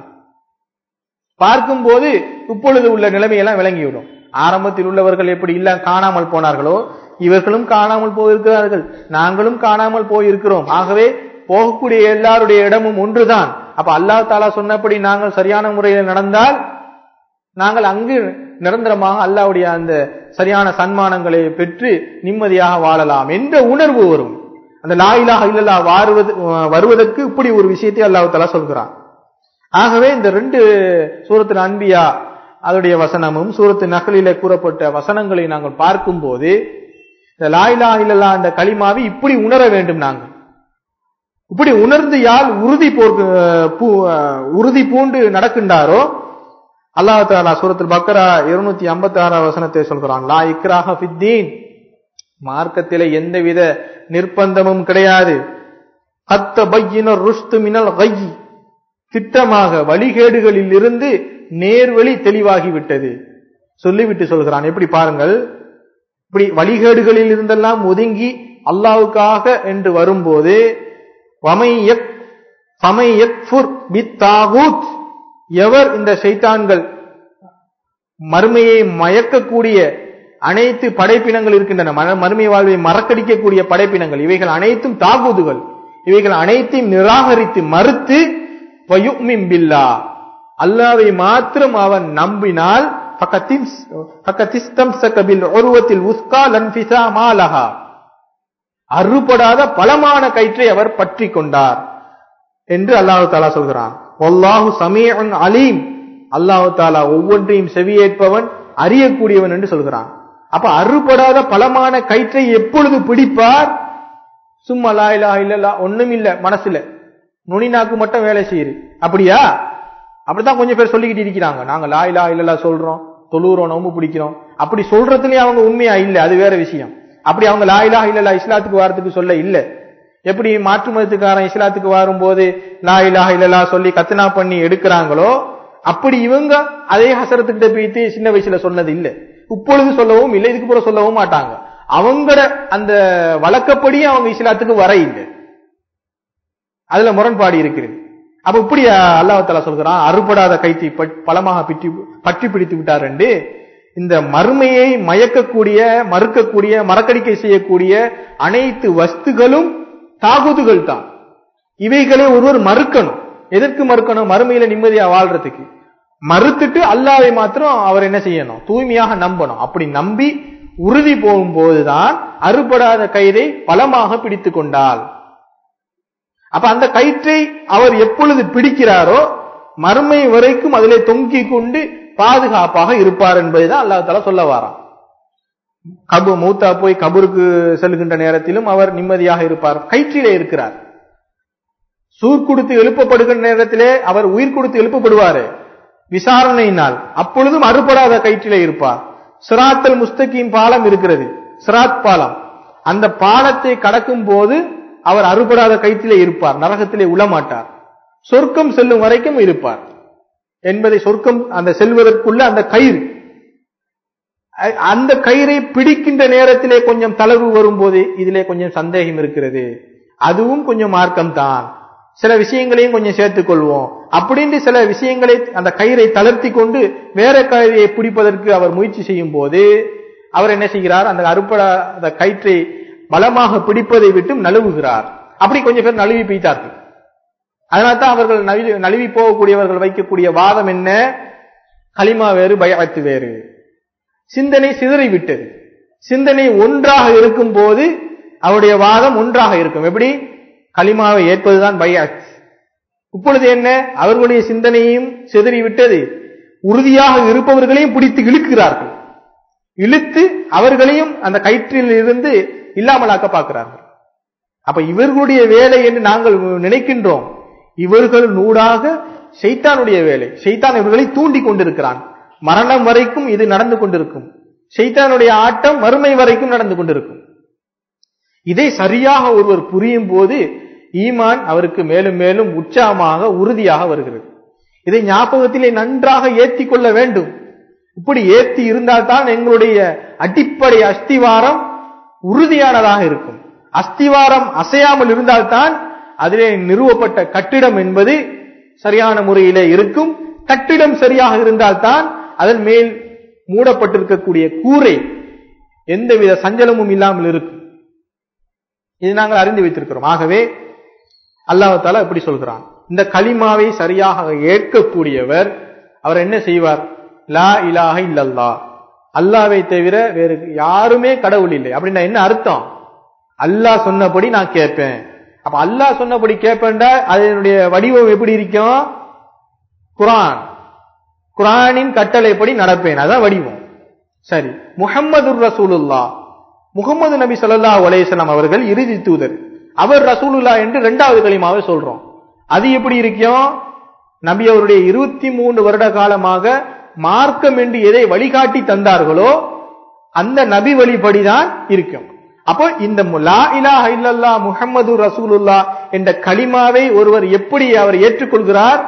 பார்க்கும்போது இப்பொழுது உள்ள நிலைமையெல்லாம் விளங்கிவிடும் ஆரம்பத்தில் உள்ளவர்கள் எப்படி இல்ல காணாமல் போனார்களோ இவர்களும் காணாமல் போயிருக்கிறார்கள் நாங்களும் காணாமல் போயிருக்கிறோம் ஆகவே போகக்கூடிய எல்லாருடைய இடமும் ஒன்றுதான் அப்ப அல்லா தாலா சொன்னபடி நாங்கள் சரியான முறையில் நடந்தால் நாங்கள் அங்கு நிரந்தரமாக அல்லாவுடைய அந்த சரியான சன்மானங்களை பெற்று நிம்மதியாக வாழலாம் என்ற உணர்வு வரும் அந்த லாயிலாக இல்லல்லா வாருவது வருவதற்கு இப்படி ஒரு விஷயத்தை அல்லாஹு தலா சொல்கிறான் ஆகவே இந்த ரெண்டு சூரத்து அன்பியா அதனுடைய வசனமும் சூரத்து நகலில கூறப்பட்ட வசனங்களை நாங்கள் பார்க்கும் போது இந்த லாயிலா இல்லல்லா அந்த களிமாவை இப்படி உணர வேண்டும் நாங்கள் இப்படி உணர்ந்து யார் உறுதி போர்க்கு உறுதி பூண்டு நடக்கின்றாரோ அல்லாஹ் தாலா சூரத்தில் பக்கரா இருநூத்தி ஐம்பத்தி ஆறாம் வசனத்தை சொல்கிறான் லா இக்ராஹ ஃபித்தீன் மார்க்கத்திலே எந்தவித நிர்பந்தமும் கிடையாது கத்த பையினர் ருஷ்து மினல் கை திட்டமாக வழிகேடுகளில் இருந்து நேர்வழி தெளிவாகிவிட்டது சொல்லிவிட்டு சொல்கிறான் எப்படி பாருங்கள் இப்படி வழிகேடுகளில் இருந்தெல்லாம் ஒதுங்கி அல்லாவுக்காக என்று வரும்போது எவர் இந்த சைத்தான்கள் மறுமையை மயக்கக்கூடிய அனைத்து படைப்பினங்கள் இருக்கின்றன மறுமை வாழ்வை மறக்கடிக்கக்கூடிய படைப்பினங்கள் இவைகள் அனைத்தும் தாகூதுகள் இவைகள் அனைத்தையும் நிராகரித்து மறுத்து பில்லா அல்லாவை மாத்திரம் அவன் நம்பினால் அறுபடாத பலமான கயிற்றை அவர் பற்றி கொண்டார் என்று அல்லாஹு தாலா சொல்கிறான் ஒல்லாஹு சமீன் அலீம் அல்லாஹு தாலா ஒவ்வொன்றையும் செவியேற்பவன் அறியக்கூடியவன் என்று சொல்கிறான் அப்ப அறுபடாத பலமான கயிற்றை எப்பொழுது பிடிப்பார் சும்மா லா இல்லா இல்லல்லா ஒண்ணும் இல்ல மனசுல நுனி நாக்கு மட்டும் வேலை செய்யுது அப்படியா அப்படித்தான் கொஞ்சம் பேர் சொல்லிக்கிட்டு இருக்கிறாங்க நாங்க லா இல்லா இல்லல்லா சொல்றோம் தொழுகிறோம் நோம்பு பிடிக்கிறோம் அப்படி சொல்றதுலயே அவங்க உண்மையா இல்ல அது வேற விஷயம் அப்படி அவங்க லா இலாஹ இல்லல்லா இஸ்லாத்துக்கு வாரத்துக்கு சொல்ல இல்ல எப்படி மாற்று மதத்துக்காரன் இஸ்லாத்துக்கு வரும்போது லா இலாஹ இல்லல்லா சொல்லி கத்தனா பண்ணி எடுக்கிறாங்களோ அப்படி இவங்க அதே ஹசரத்துக்கிட்ட போயிட்டு சின்ன வயசுல சொன்னது இல்ல இப்பொழுது சொல்லவும் இல்லை இதுக்கு பிறகு சொல்லவும் மாட்டாங்க அவங்கள அந்த வழக்கப்படி அவங்க இஸ்லாத்துக்கு வர இல்லை அதுல முரண்பாடு இருக்கிறது அப்ப இப்படி அல்லாஹால சொல்கிறான் அறுபடாத கைத்தை பட்- பலமாக பற்றி பற்றி பிடித்து விட்டார் என்று இந்த மறுமையை மயக்கக்கூடிய மறுக்கக்கூடிய மறக்கடிக்கை செய்யக்கூடிய அனைத்து வஸ்துகளும் தாகுதுகள் தான் இவைகளை ஒருவர் மறுக்கணும் எதற்கு மறுக்கணும் மறுமையில நிம்மதியா வாழ்றதுக்கு மறுத்துட்டு அல்லாவை மாத்திரம் அவர் என்ன செய்யணும் தூய்மையாக நம்பணும் அப்படி நம்பி உறுதி போகும்போதுதான் அறுபடாத கயிறை பலமாக பிடித்துக் கொண்டால் அப்ப அந்த கயிற்றை அவர் எப்பொழுது பிடிக்கிறாரோ மறுமை வரைக்கும் அதிலே தொங்கிக் கொண்டு பாதுகாப்பாக இருப்பார் என்பதுதான் அல்லாஹ் தஆலா சொல்ல வாரான் கபு மூத்தா போய் கபருக்கு செல்கின்ற நேரத்திலும் அவர் நிம்மதியாக இருப்பார் கயிற்றிலே இருக்கிறார் சூர் கொடுத்து எழுப்பப்படுகின்ற நேரத்திலே அவர் உயிர் கொடுத்து எழுப்பப்படுவாரு விசாரணையினால் அப்பொழுதும் அறுபடாத கயிற்றிலே இருப்பார் சிராத்தல் முஸ்தகீம் பாலம் இருக்கிறது சிராத் பாலம் அந்த பாலத்தை கடக்கும் போது அவர் அறுபடாத கயிற்றிலே இருப்பார் நரகத்திலே உளமாட்டார் சொர்க்கம் செல்லும் வரைக்கும் இருப்பார் என்பதை சொர்க்கம் அந்த செல்வதற்குள்ள அந்த கயிறு அ- அந்த கயிறை பிடிக்கின்ற நேரத்திலே கொஞ்சம் தளர்வு வரும்போது இதிலே கொஞ்சம் சந்தேகம் இருக்கிறது அதுவும் கொஞ்சம் மார்க்கம் தான் சில விஷயங்களையும் கொஞ்சம் சேர்த்துக் கொள்வோம் அப்படின்னு சில விஷயங்களை அந்த கயிறை தளர்த்தி கொண்டு வேற கயிறை பிடிப்பதற்கு அவர் முயற்சி செய்யும் போது அவர் என்ன செய்கிறார் அந்த அறுப்படாத கயிற்றை பலமாக பிடிப்பதை விட்டு நழுவுகிறார் அப்படி கொஞ்சம் பேர் நழுவி போய்த்தார்கள் அதனால தான் அவர்கள் நழுவி நழுவி போகக்கூடியவர்கள் வைக்கக்கூடிய வாதம் என்ன கலிமா வேறு பயத்து வேறு சிந்தனை சிதறி விட்டது சிந்தனை ஒன்றாக இருக்கும் போது அவருடைய வாதம் ஒன்றாக இருக்கும் எப்படி கலிமாவை ஏற்பதுதான் பையாத் இப்பொழுது என்ன அவர்களுடைய சிந்தனையும் சிதறி விட்டது உறுதியாக இருப்பவர்களையும் பிடித்து இழுக்கிறார்கள் இழுத்து அவர்களையும் அந்த கயிற்றில் இருந்து இல்லாமலாக்க பார்க்கிறார்கள் அப்ப இவர்களுடைய வேலை என்று நாங்கள் நினைக்கின்றோம் இவர்கள் நூடாக ஷைத்தானுடைய வேலை ஷைத்தான் இவர்களை தூண்டி கொண்டிருக்கிறான் மரணம் வரைக்கும் இது நடந்து கொண்டிருக்கும் ஷைத்தானுடைய ஆட்டம் மறுமை வரைக்கும் நடந்து கொண்டிருக்கும் இதை சரியாக ஒருவர் புரியும் போது ஈமான் அவருக்கு மேலும் மேலும் உற்சாகமாக உறுதியாக வருகிறது இதை ஞாபகத்திலே நன்றாக ஏத்தி கொள்ள வேண்டும் இப்படி ஏத்தி இருந்தால்தான் எங்களுடைய அடிப்படை அஸ்திவாரம் உறுதியானதாக இருக்கும் அஸ்திவாரம் அசையாமல் இருந்தால்தான் அதிலே நிறுவப்பட்ட கட்டிடம் என்பது சரியான முறையிலே இருக்கும் கட்டிடம் சரியாக இருந்தால்தான் அதன் மேல் மூடப்பட்டிருக்கக்கூடிய கூரை எந்தவித சஞ்சலமும் இல்லாமல் இருக்கும் இது நாங்கள் அறிந்து வைத்திருக்கிறோம் ஆகவே அல்லாஹால இப்படி சொல்கிறான் இந்த களிமாவை சரியாக ஏற்கக்கூடியவர் அவர் என்ன செய்வார் லா இலாஹ இல்லல்லா அல்லாவை தவிர வேறு யாருமே கடவுள் இல்லை அப்படின்னா என்ன அர்த்தம் அல்லாஹ் சொன்னபடி நான் கேட்பேன் அப்ப அல்லாஹ் சொன்னபடி கேட்பேன்டா அதனுடைய வடிவம் எப்படி இருக்கும் குரான் குரானின் கட்டளைப்படி நடப்பேன் அதான் வடிவம் சரி முஹம்மது ரசூலுல்லா முகமது நபி ஸல்லல்லாஹு அலைஹி வஸல்லம் அவர்கள் இறுதி தூதர் அவர் ரசூலுல்லா என்று இரண்டாவது களிமாவை சொல்றோம் அது எப்படி இருக்கும் நபி அவருடைய இருபத்தி மூன்று வருட காலமாக மார்க்கம் என்று எதை வழிகாட்டி தந்தார்களோ அந்த நபி வழிபடிதான் இருக்கும் அப்போ இந்த மு- லா இலாஹ இல்லல்லா முஹம்மது ரசூலுல்லா என்ற கலிமாவை ஒருவர் எப்படி அவர் ஏற்றுக்கொள்கிறார்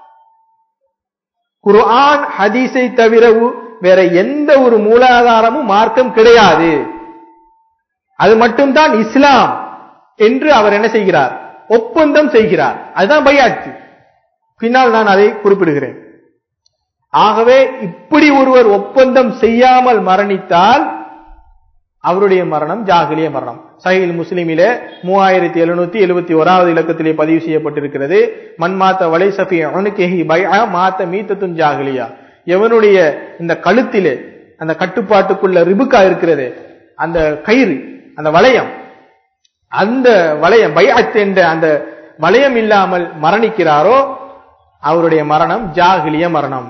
குர்ஆன் ஹதீஸை தவிர உ- வேற எந்த ஒரு மூலாதாரமும் மார்க்கம் கிடையாது அது மட்டும்தான் இஸ்லாம் என்று அவர் என்ன செய்கிறார் ஒப்பந்தம் செய்கிறார் அதுதான் பையாத்து பின்னால் நான் அதை குறிப்பிடுகிறேன் ஆகவே இப்படி ஒருவர் ஒப்பந்தம் செய்யாமல் மரணித்தால் அவருடைய மரணம் ஜாகிலிய மரணம் சஹீல் முஸ்லிமிலே மூவாயிரத்தி எழுநூத்தி எழுபத்தி ஓராவது இலக்கத்திலே பதிவு செய்யப்பட்டிருக்கிறது மன்மாத்த வலை சஃபி அவனுக்கேஹி பைஆ மாத்த மீத்தத்துன் ஜாகிலியா எவனுடைய இந்த கழுத்திலே அந்த கட்டுப்பாட்டுக்குள்ள ரிபுக்கா இருக்கிறது அந்த கயிறு அந்த வளையம் அந்த வளையம் பைஅத் என்ற அந்த வளையம் இல்லாமல் மரணிக்கிறாரோ அவருடைய மரணம் ஜாகிலிய மரணம்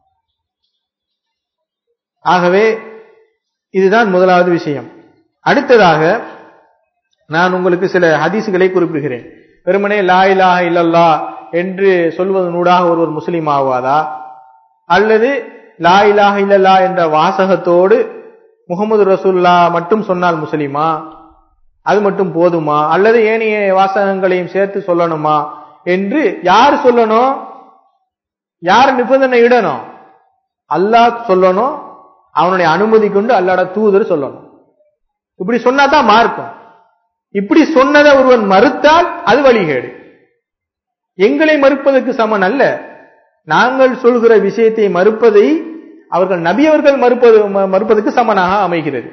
ஆகவே இதுதான் முதலாவது விஷயம் அடுத்ததாக நான் உங்களுக்கு சில ஹதீசுகளை குறிப்பிடுகிறேன் வெறுமனே லா இலாஹ இல்லல்லா என்று சொல்வதனூடாக ஒருவர் முஸ்லீம் ஆவாதா அல்லது லா இலாஹ இல்லல்லா என்ற வாசகத்தோடு முகமது ரசூல்லா மட்டும் சொன்னால் முஸ்லிமா அது மட்டும் போதுமா அல்லது ஏனைய வாசகங்களையும் சேர்த்து சொல்லணுமா என்று யார் சொல்லணும் யார் நிபந்தனை இடணும் அல்லாஹ் சொல்லணும் அவனுடைய அனுமதி கொண்டு அல்லாட தூதர் சொல்லணும் இப்படி சொன்னாதான் மார்க்கம் இப்படி சொன்னதை ஒருவன் மறுத்தால் அது வழிகேடு எங்களை மறுப்பதற்கு சமன் அல்ல நாங்கள் சொல்கிற விஷயத்தை மறுப்பதை அவர்கள் நபியவர்கள் மறுப்பது ம- மறுப்பதற்கு சமனாக அமைகிறது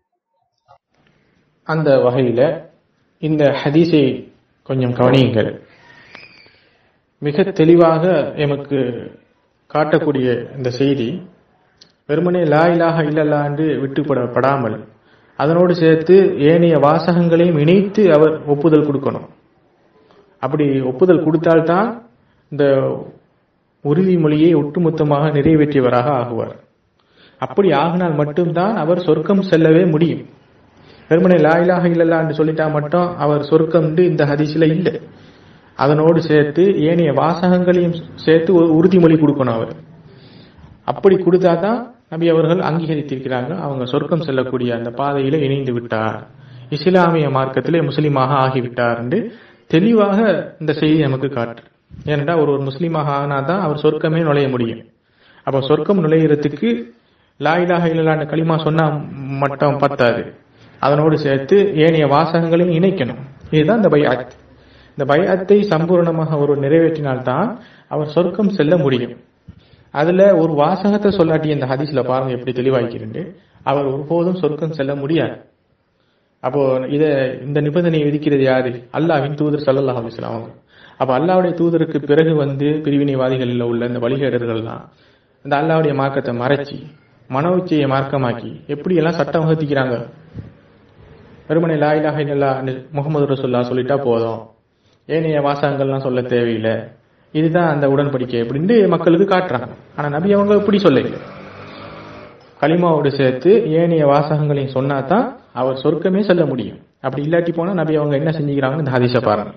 அந்த வகையில இந்த ஹதீஸை கொஞ்சம் கவனியுங்கள் மிக தெளிவாக எமக்கு காட்டக்கூடிய இந்த செய்தி வெறுமனே லா இலாஹ இல்லல்லா என்று விட்டுப்படப்படாமல் அதனோடு சேர்த்து ஏனைய வாசகங்களையும் இணைத்து அவர் ஒப்புதல் கொடுக்கணும் அப்படி ஒப்புதல் கொடுத்தால்தான் இந்த உறுதிமொழியை ஒட்டுமொத்தமாக நிறைவேற்றியவராக ஆகுவார் அப்படி ஆகினால் மட்டும்தான் அவர் சொர்க்கம் செல்லவே முடியும் வெறுமனே லா இலாஹ இல்லல்லா என்று சொல்லிட்டா மட்டும் அவர் சொர்க்கம் இந்த ஹதீஸ்ல இல்லை அதனோடு சேர்த்து ஏனைய வாசகங்களையும் சேர்த்து ஒரு உறுதிமொழி கொடுக்கணும் அவர் அப்படி கொடுத்தாதான் நபி அவர்கள் அங்கீகரித்திருக்கிறாங்க அவங்க சொர்க்கம் செல்லக்கூடிய அந்த பாதையில இணைந்து விட்டார் இஸ்லாமிய மார்க்கத்திலே முஸ்லீமாக ஆகிவிட்டார் என்று தெளிவாக இந்த செய்தி நமக்கு காட்டு ஏனென்றால் ஒரு ஒரு முஸ்லீமாக ஆனாதான் அவர் சொர்க்கமே நுழைய முடியும் அப்ப சொர்க்கம் நுழையிறதுக்கு லா இலாஹ இல்லல்லான்னு களிமா சொன்னா மட்டும் பத்தாது அதனோடு சேர்த்து ஏனைய வாசகங்களையும் இணைக்கணும் இதுதான் இந்த பைஅத் இந்த பைஅத்தை சம்பூர்ணமாக ஒரு நிறைவேற்றினால்தான் அவர் சொர்க்கம் செல்ல முடியும் அதுல ஒரு வாசகத்தை சொல்லாட்டி இந்த ஹதீஸ்ல பாருங்க எப்படி தெளிவாக்கிறேன் அவர் ஒருபோதும் சொர்க்கம் செல்ல முடியாது அப்போ இத இந்த நிபந்தனையை விதிக்கிறது யாரு அல்லாஹ்வின் தூதர் ஸல்லல்லாஹு அலைஹி வஸல்லம் அவங்க அப்ப அல்லாஹ்வுடைய தூதருக்கு பிறகு வந்து பிரிவினைவாதிகள்ல உள்ள இந்த வழிகேடர்கள் தான் இந்த அல்லாஹ்வுடைய மார்க்கத்தை மறைச்சி மன உச்சையை மார்க்கமாக்கி எப்படி எல்லாம் சட்டம் வகுத்திக்கிறாங்க வெறுமனை லா இலாஹ இல்லல்லாஹ் முகமது ரசூல்லா சொல்லிட்டா போதும் ஏனைய வாசகங்கள்லாம் சொல்ல தேவையில்லை இதுதான் அந்த உடன்படிக்கை அப்படின்னு மக்களுக்கு காட்டுறாங்க ஆனா நபி அவங்க இப்படி சொல்லல களிமாவோடு சேர்த்து ஏனைய வாசகங்களையும் சொன்னாதான் அவர் சொர்க்கமே செல்ல முடியும் அப்படி இல்லாட்டி போனா நபி அவங்க என்ன செஞ்சுக்கிறாங்கன்னு இந்த ஹதீஸை பாருங்க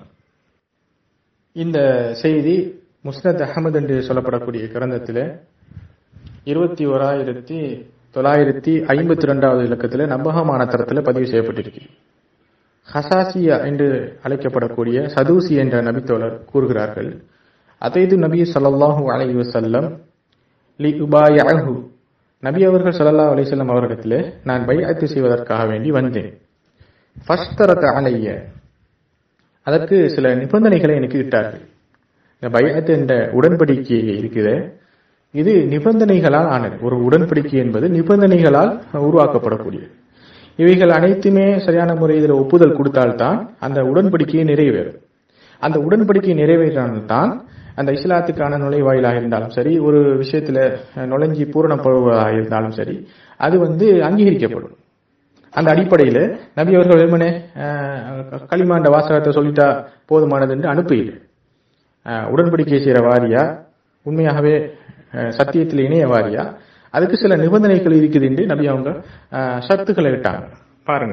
இந்த செய்தி முஸ்னத் அகமது என்று சொல்லப்படக்கூடிய கிரந்தத்திலே இருபத்தி ஓராயிரத்தி தொள்ளாயிரத்தி ஐம்பத்தி ரெண்டாவது இலக்கத்தில் நம்பகமான தரத்தில் பதிவு செய்யப்பட்டிருக்கு ஹசாசியா என்று அழைக்கப்படக்கூடிய சதூசி என்ற நபித்தோழர் கூறுகிறார்கள் அதைது நபி ஸல்லல்லாஹு அலைஹி வஸல்லம் லி உபாயஹு நபி அவர்கள் ஸல்லல்லாஹு அலைஹி வஸல்லம் அவரிடத்திலே நான் பைஅத்து செய்வதற்காக வேண்டி வந்தேன் ஃபஸ்தரத அலைய அதற்கு சில நிபந்தனைகளை எனக்கு இட்டார்கள் இந்த பைஅத் என்ற உடன்படிக்கை இருக்குது இது நிபந்தனைகளால் ஆனது ஒரு உடன்படிக்கை என்பது நிபந்தனைகளால் உருவாக்கப்படக்கூடியது இவைகள் அனைத்துமே சரியான முறையில் ஒப்புதல் கொடுத்தால்தான் அந்த உடன்படிக்கையை நிறைவேறும் அந்த உடன்படிக்கை நிறைவேறினால்தான் அந்த இஸ்லாத்துக்கான நுழைவாயிலாக இருந்தாலும் சரி ஒரு விஷயத்துல நுழைஞ்சி பூரணப்படுவதாக இருந்தாலும் சரி அது வந்து அங்கீகரிக்கப்படும் அந்த அடிப்படையில் நபி அவர்கள் வெறுமனே களிமாண்ட வாசகத்தை சொல்லிட்டா போதுமானது என்று அனுப்பல உடன்படிக்கை செய்கிற வாரியா உண்மையாகவே சத்தியத்தில் இணைய வாரியா அதுக்கு சில நிபந்தனைகள் இருக்குது என்று நபி அவங்க சத்துக்களை விட்டாங்க பாருங்க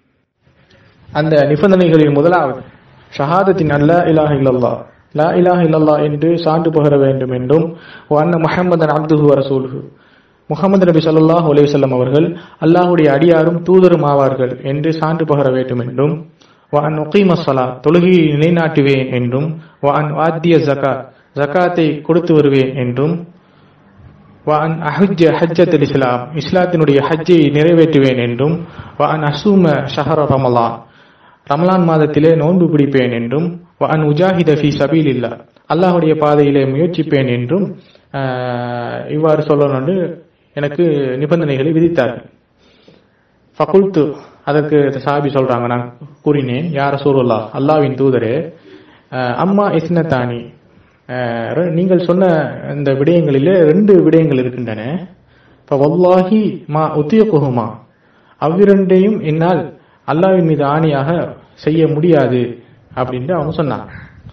அந்த நிபந்தனைகளில் முதலாவது ஷஹாதத்தின் அல்ல இலாஹ இல்லல்லா லா இலாஹ இல்லல்லா என்று சான்று பகர வேண்டும் என்றும் அன்ன முஹம்மதன் அப்துஹு ரசூலுஹு முகமது நபி சொல்லாஹ் அலைவசல்லம் அவர்கள் அல்லாஹுடைய அடியாரும் தூதரும் ஆவார்கள் என்று சான்று பகர வேண்டும் என்றும் வான் ஒகீமசலா தொழுகையை நிலைநாட்டுவேன் என்றும் வான் வாத்திய ஜகா ஜகாத்தை கொடுத்து வருவேன் என்றும் வான் அஹஜ் ஹஜ்ஜத் இஸ்லாம் இஸ்லாத்தினுடைய ஹஜ்ஜை நிறைவேற்றுவேன் என்றும் வான் அசூம ஷஹர ரமலான் ரமலான் மாதத்திலே நோன்பு பிடிப்பேன் என்றும் வான் உஜாஹித ஃபி சபீல் இல்லா அல்லாஹுடைய பாதையிலே முயற்சிப்பேன் என்றும் இவ்வாறு சொல்லணும்னு எனக்கு நிபந்தனைகளை விதித்தார்கள் ஃபகுல்து அதற்கு சாபி சொல்றாங்க நான் கூறினேன் யார சூருல்லா அல்லாவின் தூதரே அம்மா இஸ்னத்தானி நீங்கள் சொன்ன இந்த விடயங்களிலே ரெண்டு விடயங்கள் இருக்கின்றன இப்போ வல்லாஹி மா உத்தியகுகுமா அவ்விரண்டையும் என்னால் அல்லாவின் மீது ஆணையாக செய்ய முடியாது அப்படின்னு அவங்க சொன்னாங்க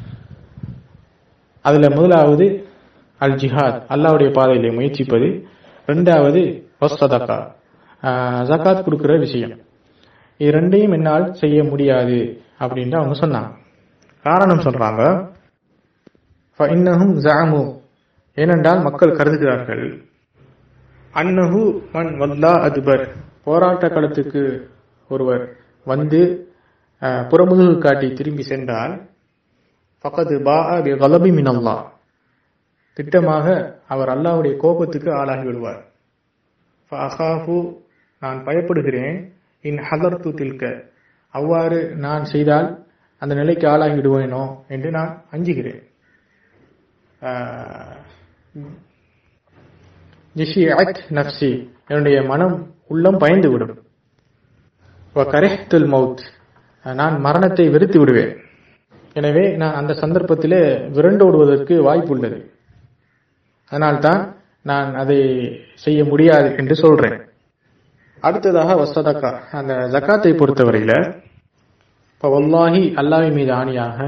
அதுல முதலாவது அல் ஜிஹாத் அல்லாவுடைய பாதையிலே முயற்சிப்பது ரெண்டாவது வஸ்ததக்கா ஜக்காத் கொடுக்கிற விஷயம் இது ரெண்டையும் என்னால் செய்ய முடியாது அப்படின்னு அவங்க சொன்னாங்க காரணம் சொல்றாங்க இன்னகும் ஜாமு ஏனென்றால் மக்கள் கருதுகிறார்கள் அன்னஹு மன் வல்லா அதுபர் போராட்ட களத்துக்கு ஒருவர் வந்து அஹ், புறமுதுகு காட்டி திரும்பி சென்றால் ஃபகது பா பி கலபி மினல்லா திட்டமாக அவர் அல்லாஹ்வுடைய கோபத்துக்கு ஆளாகி விடுவார் ஃபஅகாஃபு நான் பயப்படுகிறேன் இன் ஹதர்து தில்க அவ்வாறு நான் செய்தால் அந்த நிலைக்கு ஆளாகி விடுவேனோ என்று நான் அஞ்சுகிறேன் ஆஹ், ஜிஷிஅத் நஃப்சி என்னுடைய மனம் உள்ளம் பயந்து விடும் கரெஹ்துல் மவுத் நான் மரணத்தை வெறுத்து விடுவேன் எனவே நான் அந்த சந்தர்ப்பத்திலே விரண்டோடுவதற்கு வாய்ப்பு உள்ளது அதனால்தான் நான் அதை செய்ய முடியாது என்று சொல்றேன் அடுத்ததாக வசதக்கா அந்த ஜக்காத்தை பொறுத்தவரையில இப்ப வல்லாஹி அல்லாஹ்வின் மீது ஆணியாக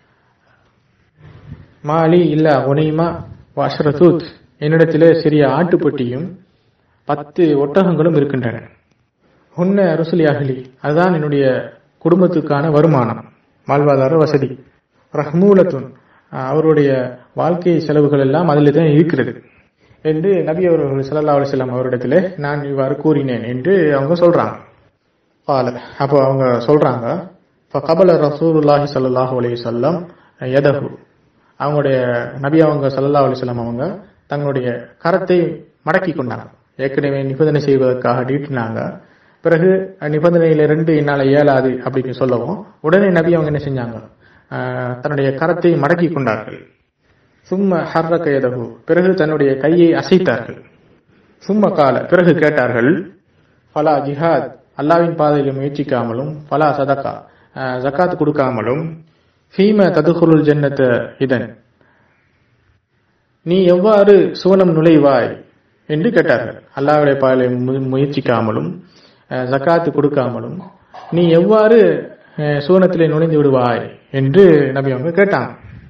மாலி இல்ல உனைமா வாஷரதூத் என்னிடத்திலே சிறிய ஆட்டுப்பட்டியும் பத்து ஒட்டகங்களும் இருக்கின்றன உன்ன ருசுலி அகலி அதுதான் என்னுடைய குடும்பத்துக்கான வருமானம் வாழ்வாதார வசதி ரஹ்மூலத்துன் அஹ் அவருடைய வாழ்க்கை செலவுகள் எல்லாம் அதில் தான் இருக்கிறது என்று நபி அவர்கள் ஸல்லல்லாஹு அலைஹி வஸல்லம் அவரிடத்திலே நான் இவ்வாறு கூறினேன் என்று அவங்க சொல்றாங்க قال அப்போ அவங்க சொல்றாங்க فقبل رسول الله صلى الله عليه وسلم يده அவங்களுடைய நபி அவங்க ஸல்லல்லாஹு அலைஹி வஸல்லம் அவங்க தங்களுடைய கரத்தை மடக்கி கொண்டாங்க ஏற்கனவே நிபந்தனை செய்வதற்காக நீட்டினாங்க பிறகு நிபந்தனையில ரெண்டு என்னால இயலாது அப்படின்னு சொல்லவும் உடனே நபி அவங்க என்ன செஞ்சாங்க ஆஹ், தன்னுடைய கரத்தை மடக்கி கொண்டார்கள் சும்ம ஹர்ரக யதஹு பிறகு தன்னுடைய கையை அசைத்தார்கள் சும்ம கால பிறகு கேட்டார்கள் ஃபலா ஜிஹாத் அல்லாவின் பாதையில் முயற்சிக்காமலும் ஃபலா சதகா அஹ், ஜக்காத் கொடுக்காமலும் ஃபீம ததுகுருல் ஜன்னத்த இதன் நீ எவ்வாறு சுவனம் நுழைவாய் என்று கேட்டார்கள் அல்லாவுடைய பாதையில் மு- முயற்சிக்காமலும் அஹ், ஜக்காத்து கொடுக்காமலும் நீ எவ்வாறு அஹ், சுவனத்திலே நுழைந்து விடுவாய் என்று நபி அவங்க கேட்டாங்க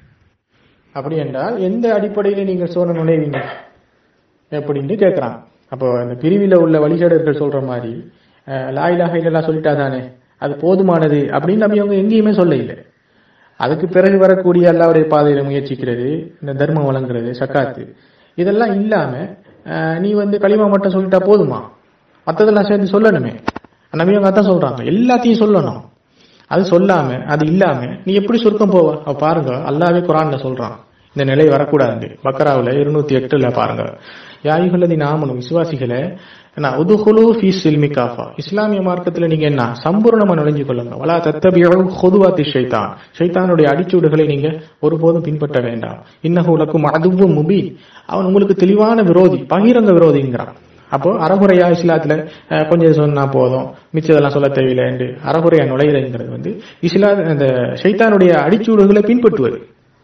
அப்படி என்றால் எந்த அடிப்படையில் நீங்கள் சோழ நுழைவீங்க அப்படின்னு கேட்கறாங்க அப்போ அந்த பிரிவில உள்ள வழிகேடர்கள் சொல்ற மாதிரி அஹ், லா இலாஹ இல்லல்லா சொல்லிட்டா தானே அது போதுமானது அப்படின்னு நம்பி அவங்க எங்கேயுமே சொல்ல இல்லை அதுக்கு பிறகு வரக்கூடிய அல்லாவுடைய பாதையில முயற்சிக்கிறது இந்த தர்மம் வழங்குறது சக்காத்து இதெல்லாம் இல்லாம அஹ், நீ வந்து களிமா மட்டும் சொல்லிட்டா போதுமா மத்ததெல்லாம் சேர்ந்து சொல்லணுமே நபி அவங்க அதான் சொல்றாங்க எல்லாத்தையும் சொல்லணும் அது சொல்லாம அது இல்லாம நீ எப்படி சுருக்கம் போவ அப்ப பாருங்க அல்லாவே குரான்ல சொல்றான் இந்த நிலை வரக்கூடாது பக்கராவுல இருநூத்தி எட்டுல பாருங்க யாயுகல்லதி நாமனும் விசுவாசிகளை நான் உதுகுலு ஃபீ சில்மி காஃபா இஸ்லாமிய மார்க்கத்துல நீங்க என்ன சம்பூர்ணமா நுழைஞ்சு கொள்ளுங்க வலா தத்தபியோ ஹொதுவாத்தி ஷைத்தான் ஷைத்தானுடைய அடிச்சூடுகளை நீங்க ஒருபோதும் பின்பற்ற வேண்டாம் இன்னஹு லக்கும் அதுவும் முபி அவன் உங்களுக்கு தெளிவான விரோதி பகிரங்க விரோதிங்கிறான் அப்போ அறகுறையா இஸ்லாத்துல அஹ், கொஞ்சம் சொன்னா போதும் மிச்சதெல்லாம் சொல்ல தேவையில்லை என்று அறகுறையா நுழையிறதுங்கிறது வந்து இஸ்லா அந்த ஷைத்தானுடைய அடிச்சூடுகளை பின்பற்றுவது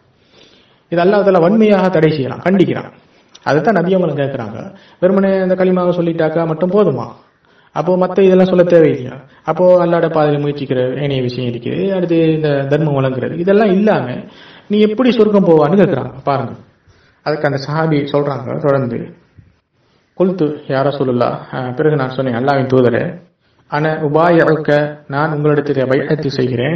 இது அல்லாஹ் வன்மையாக தடை செய்யலாம் கண்டிக்கிறான் அதைத்தான் நபி அவங்களும் கேட்கறாங்க வெறுமனே அந்த களிமாவை சொல்லிட்டாக்கா மட்டும் போதுமா அப்போ மத்த இதெல்லாம் சொல்ல தேவையில்லையா அப்போ அல்லாட பாதையில முயற்சிக்கிற ஏனைய விஷயம் இருக்குது அடுத்து இந்த தர்மம் வழங்குறது இதெல்லாம் இல்லாம நீ எப்படி சொர்க்கம் போவான்னு கேட்கறாங்க பாருங்க அதுக்கு அந்த சஹாபி சொல்றாங்க தொடர்ந்து குல்து யார சொல்லுல்லா பிறகு நான் சொன்னேன் அல்லாவின் தூதரே அன உபாயக்க நான் உங்களிடத்தில் பைஅத்து செய்கிறேன்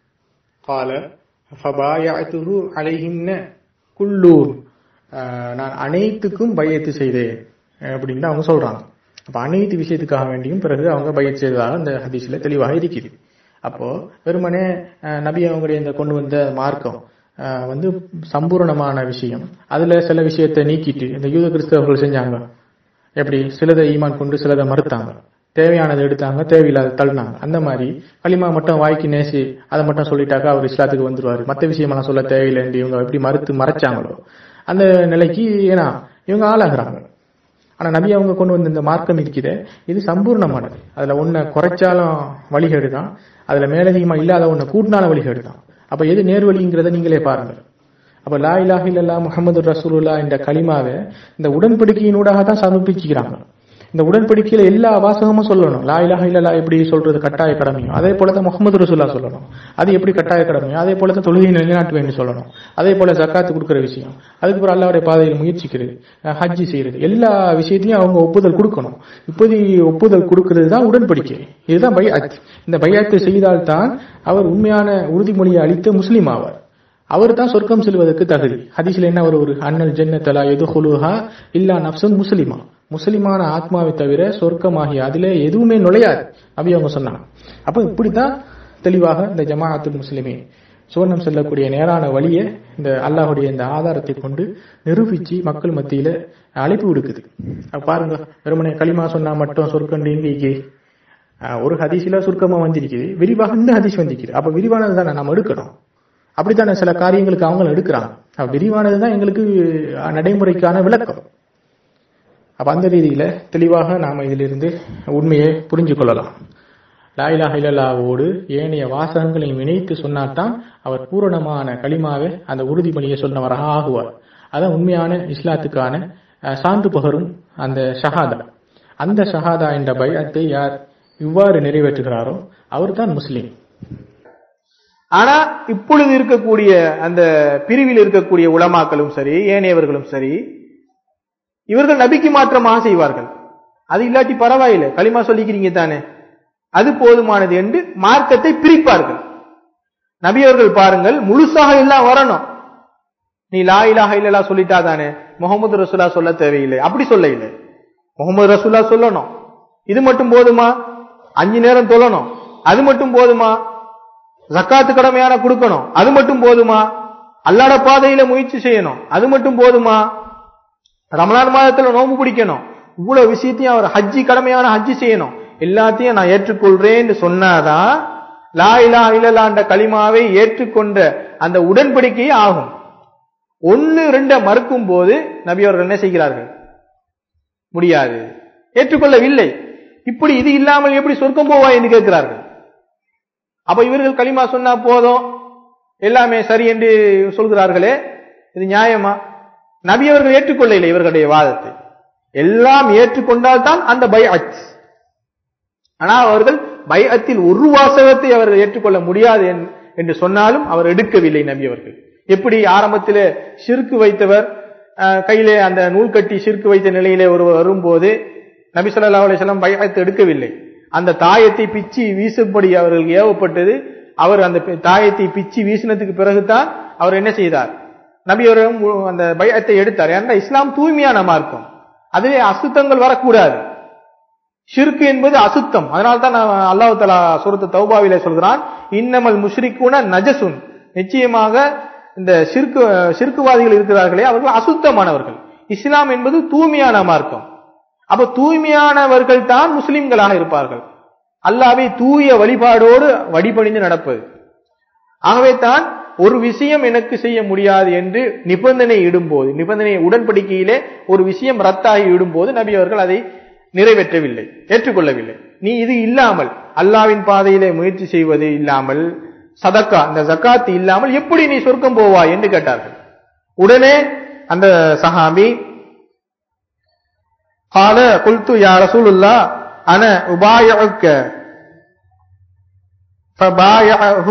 கால ஃபபாயத்துஹு அலைஹின்ன குல்லூர் அஹ், நான் அனைத்துக்கும் பையத்து செய்தேன் அப்படின்னு அவங்க சொல்றாங்க அப்ப அனைத்து விஷயத்துக்காக வேண்டியும் பிறகு அவங்க பையத் செய்ததாக அந்த ஹதீஸ்ல தெளிவாக இருக்குது அப்போ வெறுமனே அஹ், நபி அவங்களுடைய இந்த கொண்டு வந்த மார்க்கம் அஹ், வந்து சம்பூரணமான விஷயம் அதுல சில விஷயத்தை நீக்கிட்டு இந்த யூத கிறிஸ்தவர்கள் செஞ்சாங்க எப்படி சிலதை ஈமான் கொண்டு சிலதை மறுத்தாங்க தேவையானதை எடுத்தாங்க தேவையில்லாத தள்ளினாங்க அந்த மாதிரி களிமா மட்டும் வாய்க்கு நேசி அதை மட்டும் சொல்லிட்டாக்கா அவர் இஸ்லாத்துக்கு வந்துருவாரு மற்ற விஷயமெல்லாம் சொல்ல தேவையில்லைன்னு இவங்க எப்படி மறுத்து மறைச்சாங்களோ அந்த நிலைக்கு ஏன்னா இவங்க ஆளாகிறாங்க ஆனா நபி அவங்க கொண்டு வந்த இந்த மார்க்கம் இருக்குதே இது சம்பூர்ணமானது அதுல ஒன்ன குறைச்சாலும் வழிகேடு தான் அதுல மேலதிகமா இல்லாத ஒன்ன கூட்டினாலும் வழிகேடு தான் அப்ப எது நேர்வழிங்கிறத நீங்களே பாருங்க அப்ப லா இலாஹ இல்லல்லா முஹம்மது ரசூலுல்லா என்ற கலிமாவை இந்த உடன்படிக்கையினூடாக தான் சமர்ப்பிச்சுக்கிறாங்க இந்த உடன்படிக்கையில எல்லா வாசகமும் சொல்லணும் லா இலாஹ இல்லல்லா எப்படி சொல்றது கட்டாய கடமையும் அதே போலதான் முகமது ரசூல்லா சொல்லணும் அது எப்படி கட்டாய கடமையும் அதே போலதான் தொழுகை நிலைநாட்டு வேண்டும் சொல்லணும் அதே போல ஜக்காத்து கொடுக்கிற விஷயம் அதுக்கப்புறம் அல்லாவுடைய பாதையில் முயற்சிக்கிறது அஹ் ஹஜ்ஜி செய்யறது எல்லா விஷயத்தையும் அவங்க ஒப்புதல் கொடுக்கணும் இப்போது ஒப்புதல் கொடுக்கிறது தான் உடன்படிக்கை இதுதான் பையாத் இந்த பையாத்தை செய்தால்தான் அவர் உண்மையான உறுதிமொழியை அளித்த முஸ்லீம் ஆவார் அவர் தான் சொர்க்கம் செல்வதற்கு தகுதி ஹதீஸ்ல என்ன ஒரு ஒரு அண்ணல் ஜன்னத்தலா எது ஹுலுஹா இல்லா நப்சன் முஸ்லிமா முஸ்லிமான ஆத்மாவை தவிர சொர்க்கமாகி அதிலே எதுவுமே நுழையாது அப்படி அவங்க சொன்னாங்க அப்ப இப்படித்தான் தெளிவாக இந்த ஜமாஅத்துல் முஸ்லிமே சுவர்ணம் செல்லக்கூடிய நேரான வழியை இந்த அல்லாஹுடைய இந்த ஆதாரத்தை கொண்டு நிரூபிச்சு மக்கள் மத்தியில அழைப்பு விடுக்குது அப்ப பாருங்க வெறுமனே களிமா சொன்னா மட்டும் சொர்க்கம் நீங்கி ஒரு ஹதீஸ்ல சுருக்கமா வந்திருக்குது விரிவாக இந்த ஹதீஸ் வந்திருக்குது அப்ப விரிவானது தானே நம்ம எடுக்கணும் அப்படித்தானே சில காரியங்களுக்கு அவங்க எடுக்கிறாங்க அப்ப விரிவானது தான் எங்களுக்கு நடைமுறைக்கான விளக்கம் அப்ப அந்த ரீதியில தெளிவாக நாம இதிலிருந்து உண்மையை புரிஞ்சு கொள்ளலாம் லாயிலாக இல்லல்லாவோடு ஏனைய வாசகங்களையும் இணைத்து சொன்னால்தான் அவர் பூரணமான களிமாவை அந்த உறுதிமொழியை சொன்னவராக ஆகுவார் அதான் உண்மையான இஸ்லாத்துக்கான சான்று பகரும் அந்த ஷஹாதா அந்த ஷஹாதா என்ற பயத்தை யார் இவ்வாறு நிறைவேற்றுகிறாரோ அவர் தான் முஸ்லீம் ஆனா இப்பொழுது இருக்கக்கூடிய அந்த பிரிவில் இருக்கக்கூடிய உலமாக்களும் சரி ஏனையவர்களும் சரி இவர்கள் நபிக்கு மாற்றமாக செய்வார்கள் அது இல்லாட்டி பரவாயில்லை களிமா சொல்லிக்கிறீங்க தானே அது போதுமானது என்று மார்க்கத்தை பிரிப்பார்கள் நபி அவர்கள் பாருங்கள் முழுசாக எல்லாம் வரணும் நீ லா இலாஹ இல்லலா சொல்லிட்டா தானே முகமது ரசூலா சொல்ல தேவையில்லை அப்படி சொல்ல இல்லை முகமது ரசூலா சொல்லணும் இது மட்டும் போதுமா அஞ்சு நேரம் தொழணும் அது மட்டும் போதுமா ஜக்காத்து கடமையான கொடுக்கணும் அது மட்டும் போதுமா அல்லாட பாதையில முயற்சி செய்யணும் அது மட்டும் போதுமா ரமலான் மாதத்துல நோம்பு பிடிக்கணும் இவ்வளவு விஷயத்தையும் அவர் ஹஜ்ஜி கடமையான ஹஜ்ஜி செய்யணும் எல்லாத்தையும் நான் ஏற்றுக்கொள்றேன்னு சொன்னாதான் லா இலா இல்லலாண்ட களிமாவை ஏற்றுக்கொண்ட அந்த உடன்படிக்கை ஆகும் ஒன்னு ரெண்ட மறுக்கும் போது நபி அவர்கள் என்ன செய்கிறார்கள் முடியாது ஏற்றுக்கொள்ளவில்லை இப்படி இது இல்லாமல் எப்படி சொர்க்கம் போவா என்று கேட்கிறார்கள் அப்ப இவர்கள் களிமா சொன்னா போதும் எல்லாமே சரி என்று சொல்கிறார்களே இது நியாயமா நபி அவர்கள் ஏற்றுக்கொள்ள இல்லை இவர்களுடைய வாதத்தை எல்லாம் ஏற்றுக்கொண்டால் தான் அந்த பை அச் ஆனால் அவர்கள் பயத்தில் ஒரு வாசகத்தை அவர்கள் ஏற்றுக்கொள்ள முடியாது என்று சொன்னாலும் அவர் எடுக்கவில்லை நபி அவர்கள் எப்படி ஆரம்பத்திலே சிறுக்கு வைத்தவர் கையிலே அந்த நூல் கட்டி சிறுக்கு வைத்த நிலையிலே ஒருவர் வரும்போது நபி சொல்லா அலிஸ்லாம் பயத்தை எடுக்கவில்லை அந்த தாயத்தை பிச்சு வீசும்படி அவர்களுக்கு ஏவப்பட்டது அவர் அந்த தாயத்தை பிச்சு வீசினதுக்கு பிறகுதான் அவர் என்ன செய்தார் நபி அவர்களும் அந்த பயத்தை எடுத்தார் ஏன்னா இஸ்லாம் தூய்மையான மார்க்கம் அதிலே அசுத்தங்கள் வரக்கூடாது ஷிர்கு என்பது அசுத்தம் அதனால தான் அல்லாஹு தலா சுரத்து தௌபாவிலே சொல்கிறான் இன்னமல் முஷ்ரிக்குன நஜசுன் நிச்சயமாக இந்த சிற்கு சிற்குவாதிகள் இருக்கிறார்களே அவர்கள் அசுத்தமானவர்கள் இஸ்லாம் என்பது தூய்மையான மார்க்கம் அப்ப தூய்மையானவர்கள் தான் முஸ்லிம்களாக இருப்பார்கள் அல்லாவை தூய வழிபாடோடு வழிபணிந்து நடப்பது ஆகவே தான் ஒரு விஷயம் எனக்கு செய்ய முடியாது என்று நிபந்தனை இடும்போது நிபந்தனை உடன்படிக்கையிலே ஒரு விஷயம் ரத்தாகி இடும்போது நபி அவர்கள் அதை நிறைவேற்றவில்லை ஏற்றுக்கொள்ளவில்லை நீ இது இல்லாமல் அல்லாவின் பாதையிலே முயற்சி செய்வது இல்லாமல் சதக்கா இந்த ஜக்காத்து இல்லாமல் எப்படி நீ சொர்க்கம் போவாய் என்று கேட்டார்கள் உடனே அந்த சஹாபி قال قلت يا رسول الله انا ابايعك فبايعه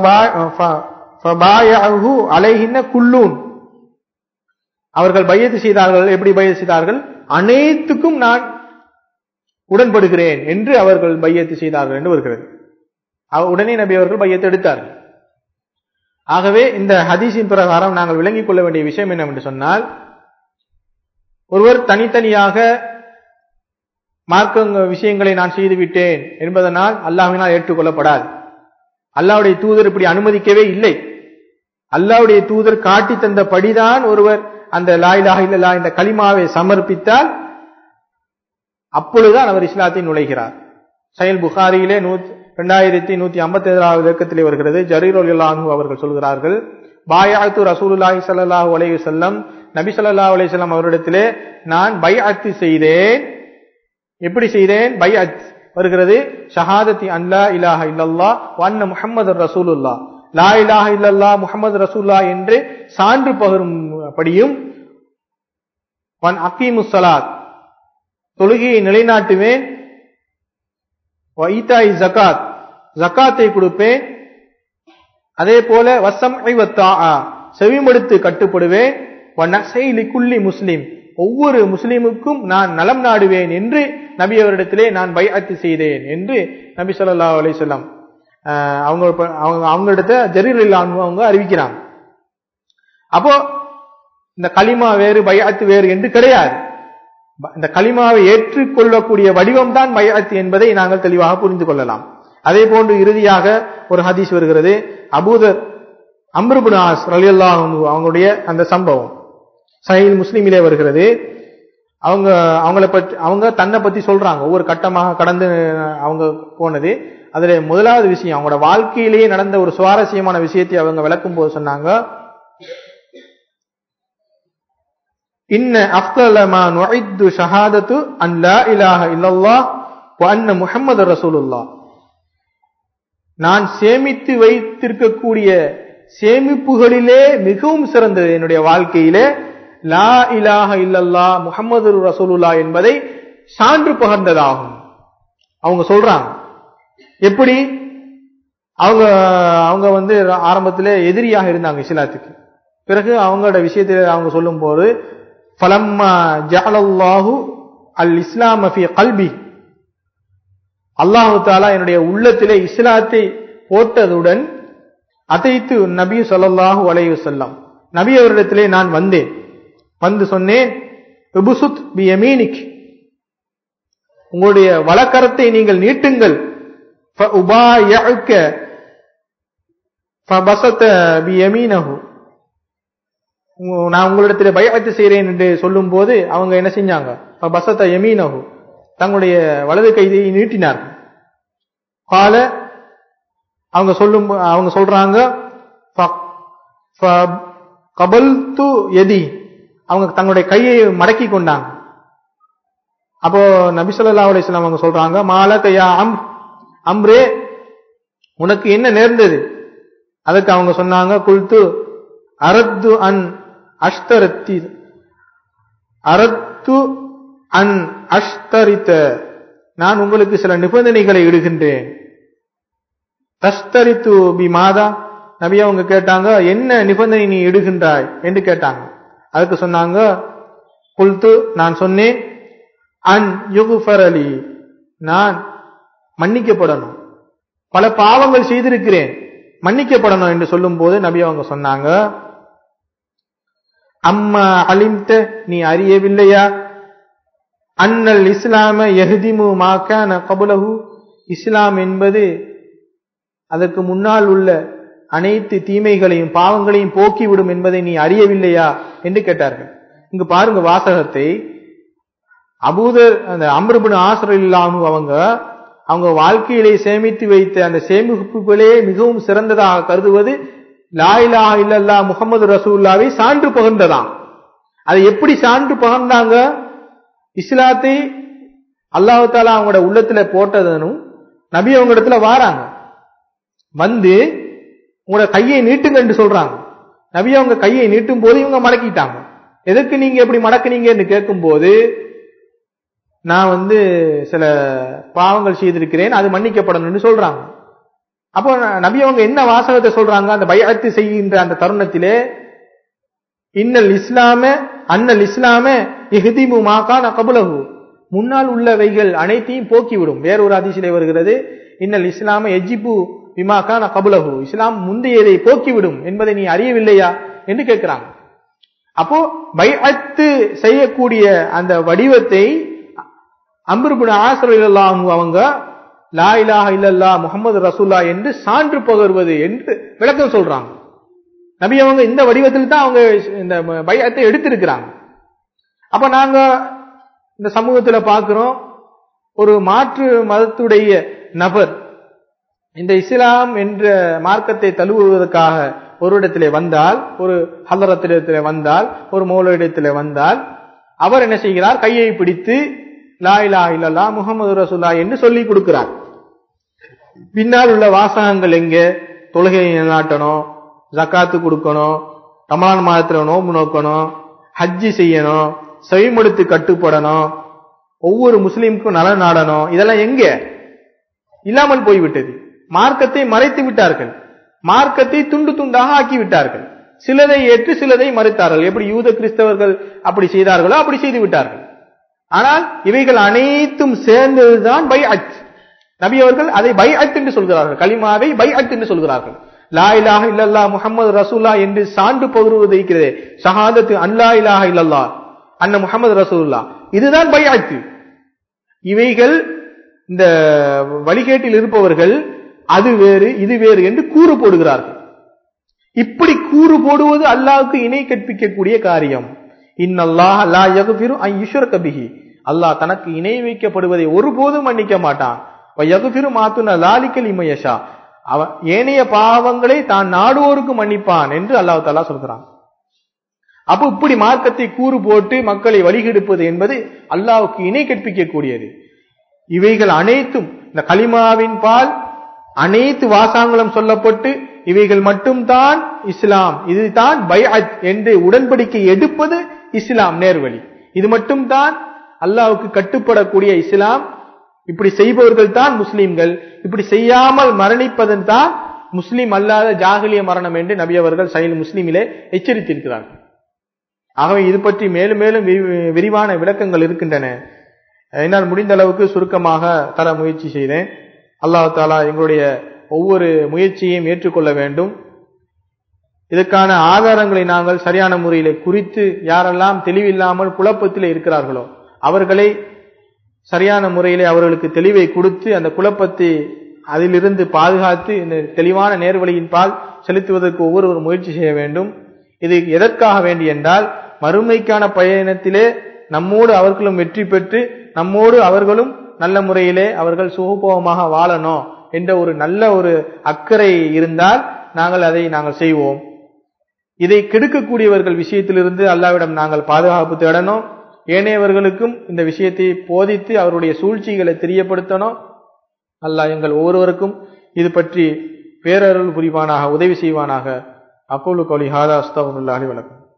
فبايعه عليهن كلون அவர்கள் பையத்து செய்தார்கள் எப்படி பையத்து செய்தார்கள் அனைத்துக்கும் நான் உடன்படுகிறேன் என்று அவர்கள் பையத்து செய்தார்கள் என்று வருகிறது உடனே நபி அவர்கள் பையத்தை எடுத்தார்கள் ஆகவே இந்த ஹதீஸின் பிரகாரம் நாங்கள் விளங்கிக் கொள்ள வேண்டிய விஷயம் என்னவென்று சொன்னால் ஒருவர் தனித்தனியாக மார்க்க விஷயங்களை நான் செய்துவிட்டேன் என்பதனால் அல்லாஹினால் ஏற்றுக்கொள்ளப்படாது அல்லாவுடைய தூதர் இப்படி அனுமதிக்கவே இல்லை அல்லாவுடைய தூதர் காட்டி தந்த படிதான் ஒருவர் அந்த லாயிலாக இல்லலா இந்த களிமாவை சமர்ப்பித்தால் அப்பொழுதுதான் அவர் இஸ்லாத்தை நுழைகிறார் சயல் புகாரியிலே நூத்தி இரண்டாயிரத்தி நூத்தி ஐம்பத்தி ஏழாவது இலக்கத்திலே வருகிறது ஜரீரோல் அல்லாஹு அவர்கள் சொல்கிறார்கள் பாயாத்து ரசூலுல்லாஹி சல்லாஹூ அலைஹி செல்லம் நபி சொல்லா அலிசல்லாம் அவரிடத்திலே நான் பை அத்து செய்தேன் எப்படி செய்தேன் பை அத் வருகிறது ஷஹாதத்தி அல்லா இலாஹ இல்லல்லா வண்ண முஹம்மது ரசூலுல்லா லா இலாஹ இல்லல்லா முஹம்மது ரசூல்லா என்று சான்று பகரும்படியும் வன் அக்கீமு சலாத் தொழுகையை நிலைநாட்டுவேன் வைத்தாய் ஜகாத் ஜக்காத்தை கொடுப்பேன் அதே போல வசம் ஐவத்தா செவிமடுத்து கட்டுப்படுவேன் குள்ளி முஸ்லிம் ஒவ்வொரு முஸ்லிமுக்கும் நான் நலம் நாடுவேன் என்று நபி அவரிடத்திலே நான் பைஅத்து செய்தேன் என்று நபி சொல்லா அலிசல்லாம் அவங்க அவங்க அவங்களிடத்த ஜரீர் அவங்க அறிவிக்கிறாங்க அப்போ இந்த களிமா வேறு பைஅத்து வேறு என்று கிடையாது ப- இந்த கலிமாவை ஏற்றுக்கொள்ளக்கூடிய வடிவம் தான் பைஅத் என்பதை நாங்கள் தெளிவாக புரிந்து கொள்ளலாம் அதே போன்று இறுதியாக ஒரு ஹதீஸ் வருகிறது அபூதர் அம்ருபுன் ஆஸ் ரலியல்லாஹு அன்ஹு அவங்களுடைய அந்த சம்பவம் சஹீல் முஸ்லிமிலே வருகிறது அவங்க அவங்கள பற்றி அவங்க தன்னை பத்தி சொல்றாங்க ஒவ்வொரு கட்டமாக கடந்து அவங்க போனது அதுல முதலாவது விஷயம் அவங்களோட வாழ்க்கையிலேயே நடந்த ஒரு சுவாரஸ்யமான விஷயத்தை அவங்க விளக்கும் போது சொன்னாங்க இன்ன அஃதல மா நுஇத்து ஷஹாதத்து அன் லா இலாஹ இல்லல்லாஹ் வ அன்ன முஹம்மது ரசூலுல்லாஹ் நான் சேமித்து வைத்திருக்கக்கூடிய சேமிப்புகளிலே மிகவும் சிறந்தது என்னுடைய வாழ்க்கையிலே லா இலாஹ இல்லல்லாஹ் முஹம்மது ரசூலுல்லாஹ் என்பதை சான்று பகர்ந்ததாகும் அவங்க சொல்றாங்க எப்படி அவங்க அவங்க வந்து ஆரம்பத்திலே எதிரியாக இருந்தாங்க இஸ்லாத்துக்கு பிறகு அவங்களோட விஷயத்தில் அவங்க சொல்லும்போது ஃபலம்மா ஜஅலல்லாஹு அல் இஸ்லாம ஃபி கல்பி அல்லாஹு தாலா என்னுடைய உள்ளத்திலே இஸ்லாத்தை போட்டதுடன் அதைத்து நபி ஸல்லல்லாஹு அலைஹி வஸல்லம் நபி அவரிடத்திலே நான் வந்தேன் வந்து சொன்னேன் உபுசுத் பி யமீனிக் உங்களுடைய வலக்கரத்தை நீங்கள் நீட்டுங்கள் فأبايعك فبسط بيمينه நான் உங்களிடத்தில் பயத்து செய்கிறேன் என்று சொல்லும் போது அவங்க என்ன செஞ்சாங்க பசத்த யமீனஹு தங்களுடைய வலது கையை நீட்டினார்கள் கால அவங்க சொல்லும் அவங்க சொல்றாங்க கபல் து எதி அவங்க தங்களுடைய கையை மடக்கி கொண்டாங்க அப்போ நபி ஸல்லல்லாஹு அலைஹி வஸல்லம் அவங்க சொல்றாங்க மாலக யா அம் அம்ரே உனக்கு என்ன நேர்ந்தது அதுக்கு அவங்க சொன்னாங்க குல்து அரத்து அன் அஷ்தரத்தி அரத்து அன் அஷ்தரித்த நான் உங்களுக்கு சில நிபந்தனைகளை இடுகின்றேன் தஸ்தரித்து பி மாதா நபி அவங்க கேட்டாங்க என்ன நிபந்தனை நீ இடுகின்றாய் என்று கேட்டாங்க அதுக்கு சொன்னாங்க குல்து நான் சொன்னேன் அன் யுகுஃபர் அலி நான் மன்னிக்கப்படணும் பல பாவங்கள் செய்திருக்கிறேன் மன்னிக்கப்படணும் என்று சொல்லும் போது நபி அவங்க சொன்னாங்க அம்மா அலிம்த நீ அறியவில்லையா அன்னல் இஸ்லாம எஹ்திமு மாக்கான கபுலஹு இஸ்லாம் என்பது அதற்கு முன்னால் உள்ள அனைத்து தீமைகளையும் பாவங்களையும் போக்கிவிடும் என்பதை நீ அறியவில்லையா என்று கேட்டார்கள் இங்கு பாருங்க வாசகத்தை அபூதர் அந்த அம்ருபின் ஆசர் இல்லாம அவங்க அவங்க வாழ்க்கையிலே சேமித்து வைத்த அந்த சேமிப்புகளே மிகவும் சிறந்ததாக கருதுவது லாயிலா இல்லல்லா முகமது ரசூல்லாவை சான்று பகிர்ந்ததாம் அதை எப்படி சான்று பகிர்ந்தாங்க இஸ்லாத்தை அல்லாஹு தாலா அவங்களோட உள்ளத்துல போட்டதனும் நபி அவங்க இடத்துல வாராங்க வந்து உங்களோட கையை நீட்டுங்க என்று சொல்றாங்க நபி அவங்க கையை நீட்டும் போது இவங்க மடக்கிட்டாங்க எதற்கு நீங்க எப்படி மடக்குனீங்கன்னு கேட்கும் போது நான் வந்து சில பாவங்கள் செய்திருக்கிறேன் அது மன்னிக்கப்படணும்னு சொல்றாங்க அப்போ நபி அவங்க என்ன வாசகத்தை சொல்றாங்க அந்த பயத்து செய்கின்ற அந்த தருணத்திலே இன்னல் இஸ்லாம அன்னல் இஸ்லாம இஹ்திமு மாகான கபுலகு முன்னால் உள்ளவைகள் அனைத்தையும் போக்கிவிடும் வேறொரு அதிசிலே வருகிறது இன்னல் இஸ்லாம எஜிபு விமாக்கான கபுலகு இஸ்லாம் முந்தையதை போக்கிவிடும் என்பதை நீ அறியவில்லையா என்று கேட்கிறாங்க அப்போ பைஅத்து செய்யக்கூடிய அந்த வடிவத்தை அம்பருபுன ஆசிரியர் அவங்க லா இலாஹ இல்லல்லா முகமது ரசூல்லா என்று சான்று பகர்வது என்று விளக்கம் சொல்றாங்க நபி அவங்க இந்த வடிவத்தில் தான் அவங்க இந்த பயத்தை எடுத்திருக்கிறாங்க அப்ப நாங்க இந்த சமூகத்துல பார்க்கிறோம் ஒரு மாற்று மதத்துடைய நபர் இந்த இஸ்லாம் என்ற மார்க்கத்தை தழுவுவதற்காக ஒரு இடத்திலே வந்தால் ஒரு ஹலரத்திடத்திலே வந்தால் ஒரு மௌலிடத்திலே வந்தால் அவர் என்ன செய்கிறார் கையை பிடித்து லா இலா இல்லல்லா முகமது ரசூல்லா என்று சொல்லி கொடுக்கிறார் பின்னால் உள்ள வாசகங்கள் எங்க தொழுகையை நிலாட்டணும் ஜக்காத்து கொடுக்கணும் ரமலான் மாதத்துல நோம்பு நோக்கணும் ஹஜ்ஜி செய்யணும் செவிமடுத்து கட்டுப்படணும் ஒவ்வொரு முஸ்லீமுக்கும் நலன் நாடணும் இதெல்லாம் எங்க இல்லாமல் போய்விட்டது மார்க்கத்தை மறைத்து விட்டார்கள் மார்க்கத்தை துண்டு துண்டாக ஆக்கி விட்டார்கள் சிலதை ஏற்று சிலதை மறைத்தார்கள் எப்படி யூத கிறிஸ்தவர்கள் அப்படி செய்தார்களோ அப்படி செய்து விட்டார்கள் ஆனால் இவைகள் அனைத்தும் சேர்ந்ததுதான் பை அச் நபி அவர்கள் அதை பை அத் என்று சொல்கிறார்கள் கலிமாவை பை அத் என்று சொல்கிறார்கள் லா இலாஹ இல்லல்லா முகமது ரசூல்லா என்று சான்று பகிர்வது இருக்கிறதே ஷஹாதத்து அல்லா இலாஹ இல்லல்லா அண்ண முகமது ரசூல்லா இதுதான் பையாத்து இவைகள் இந்த வழிகேட்டில் இருப்பவர்கள் அது வேறு இது வேறு என்று கூறு போடுகிறார்கள் இப்படி கூறு போடுவது அல்லாஹ்வுக்கு இணை கற்பிக்கக்கூடிய காரியம் இன்னல்லாஹ் லா யக்ஃபிரு அன் யுஷ்ரக பிஹி அல்லாஹ் தனக்கு இணை வைக்கப்படுவதை ஒருபோதும் மன்னிக்க மாட்டான் வ யக்ஃபிரு மாத்துன லாலிக்கல் இமயஷா அவன் ஏனைய பாவங்களை தான் நாடுவோருக்கு மன்னிப்பான் என்று அல்லாஹ் தஆலா சொல்கிறான் அப்ப இப்படி மார்க்கத்தை கூறு போட்டு மக்களை வழிகெடுப்பது என்பது அல்லாஹ்வுக்கு இணை கற்பிக்கக்கூடியது இவைகள் அனைத்தும் இந்த கலிமாவின் பால் அனைத்து வாசாங்களும் சொல்லப்பட்டு இவைகள் மட்டும்தான் இஸ்லாம் இதுதான் பைஅத் என்று உடன்படிக்கை எடுப்பது இஸ்லாம் நேர்வழி இது மட்டும்தான் அல்லாஹ்வுக்கு கட்டுப்படக்கூடிய இஸ்லாம் இப்படி செய்பவர்கள் தான் முஸ்லிம்கள் இப்படி செய்யாமல் மரணிப்பதன் தான் முஸ்லிம் அல்லாத ஜாகிலிய மரணம் என்று நபி அவர்கள் சைல் முஸ்லிமிலே எச்சரித்திருக்கிறார்கள் ஆகவே இது பற்றி மேலும் மேலும் விரி- விரிவான விளக்கங்கள் இருக்கின்றன என்னால் முடிந்த அளவுக்கு சுருக்கமாக தர முயற்சி செய்தேன் அல்லாஹ் தாலா எங்களுடைய ஒவ்வொரு முயற்சியையும் ஏற்றுக்கொள்ள வேண்டும் இதற்கான ஆதாரங்களை நாங்கள் சரியான முறையிலே குறித்து யாரெல்லாம் தெளிவில்லாமல் குழப்பத்திலே இருக்கிறார்களோ அவர்களை சரியான முறையிலே அவர்களுக்கு தெளிவை கொடுத்து அந்த குழப்பத்தை அதிலிருந்து பாதுகாத்து இந்த தெளிவான நேர்வழியின் பால் செலுத்துவதற்கு ஒவ்வொருவரும் முயற்சி செய்ய வேண்டும் இது எதற்காக வேண்டி என்றால் மறுமைக்கான பயணத்திலே நம்மோடு அவர்களும் வெற்றி பெற்று நம்மோடு அவர்களும் நல்ல முறையிலே அவர்கள் சுகபோகமாக வாழணும் என்ற ஒரு நல்ல ஒரு அக்கறை இருந்தால் நாங்கள் அதை நாங்கள் செய்வோம் இதை கெடுக்கக்கூடியவர்கள் விஷயத்திலிருந்து அல்லாவிடம் நாங்கள் பாதுகாப்பு தேடணும் ஏனையவர்களுக்கும் இந்த விஷயத்தை போதித்து அவருடைய சூழ்ச்சிகளை தெரியப்படுத்தணும் அல்லாஹ் எங்கள் ஒவ்வொருவருக்கும் இது பற்றி பேரருள் புரிவானாக உதவி செய்வானாக அக்கோலு கௌலி ஹாதா அஸ்தகுல்லாஹி வணக்கம்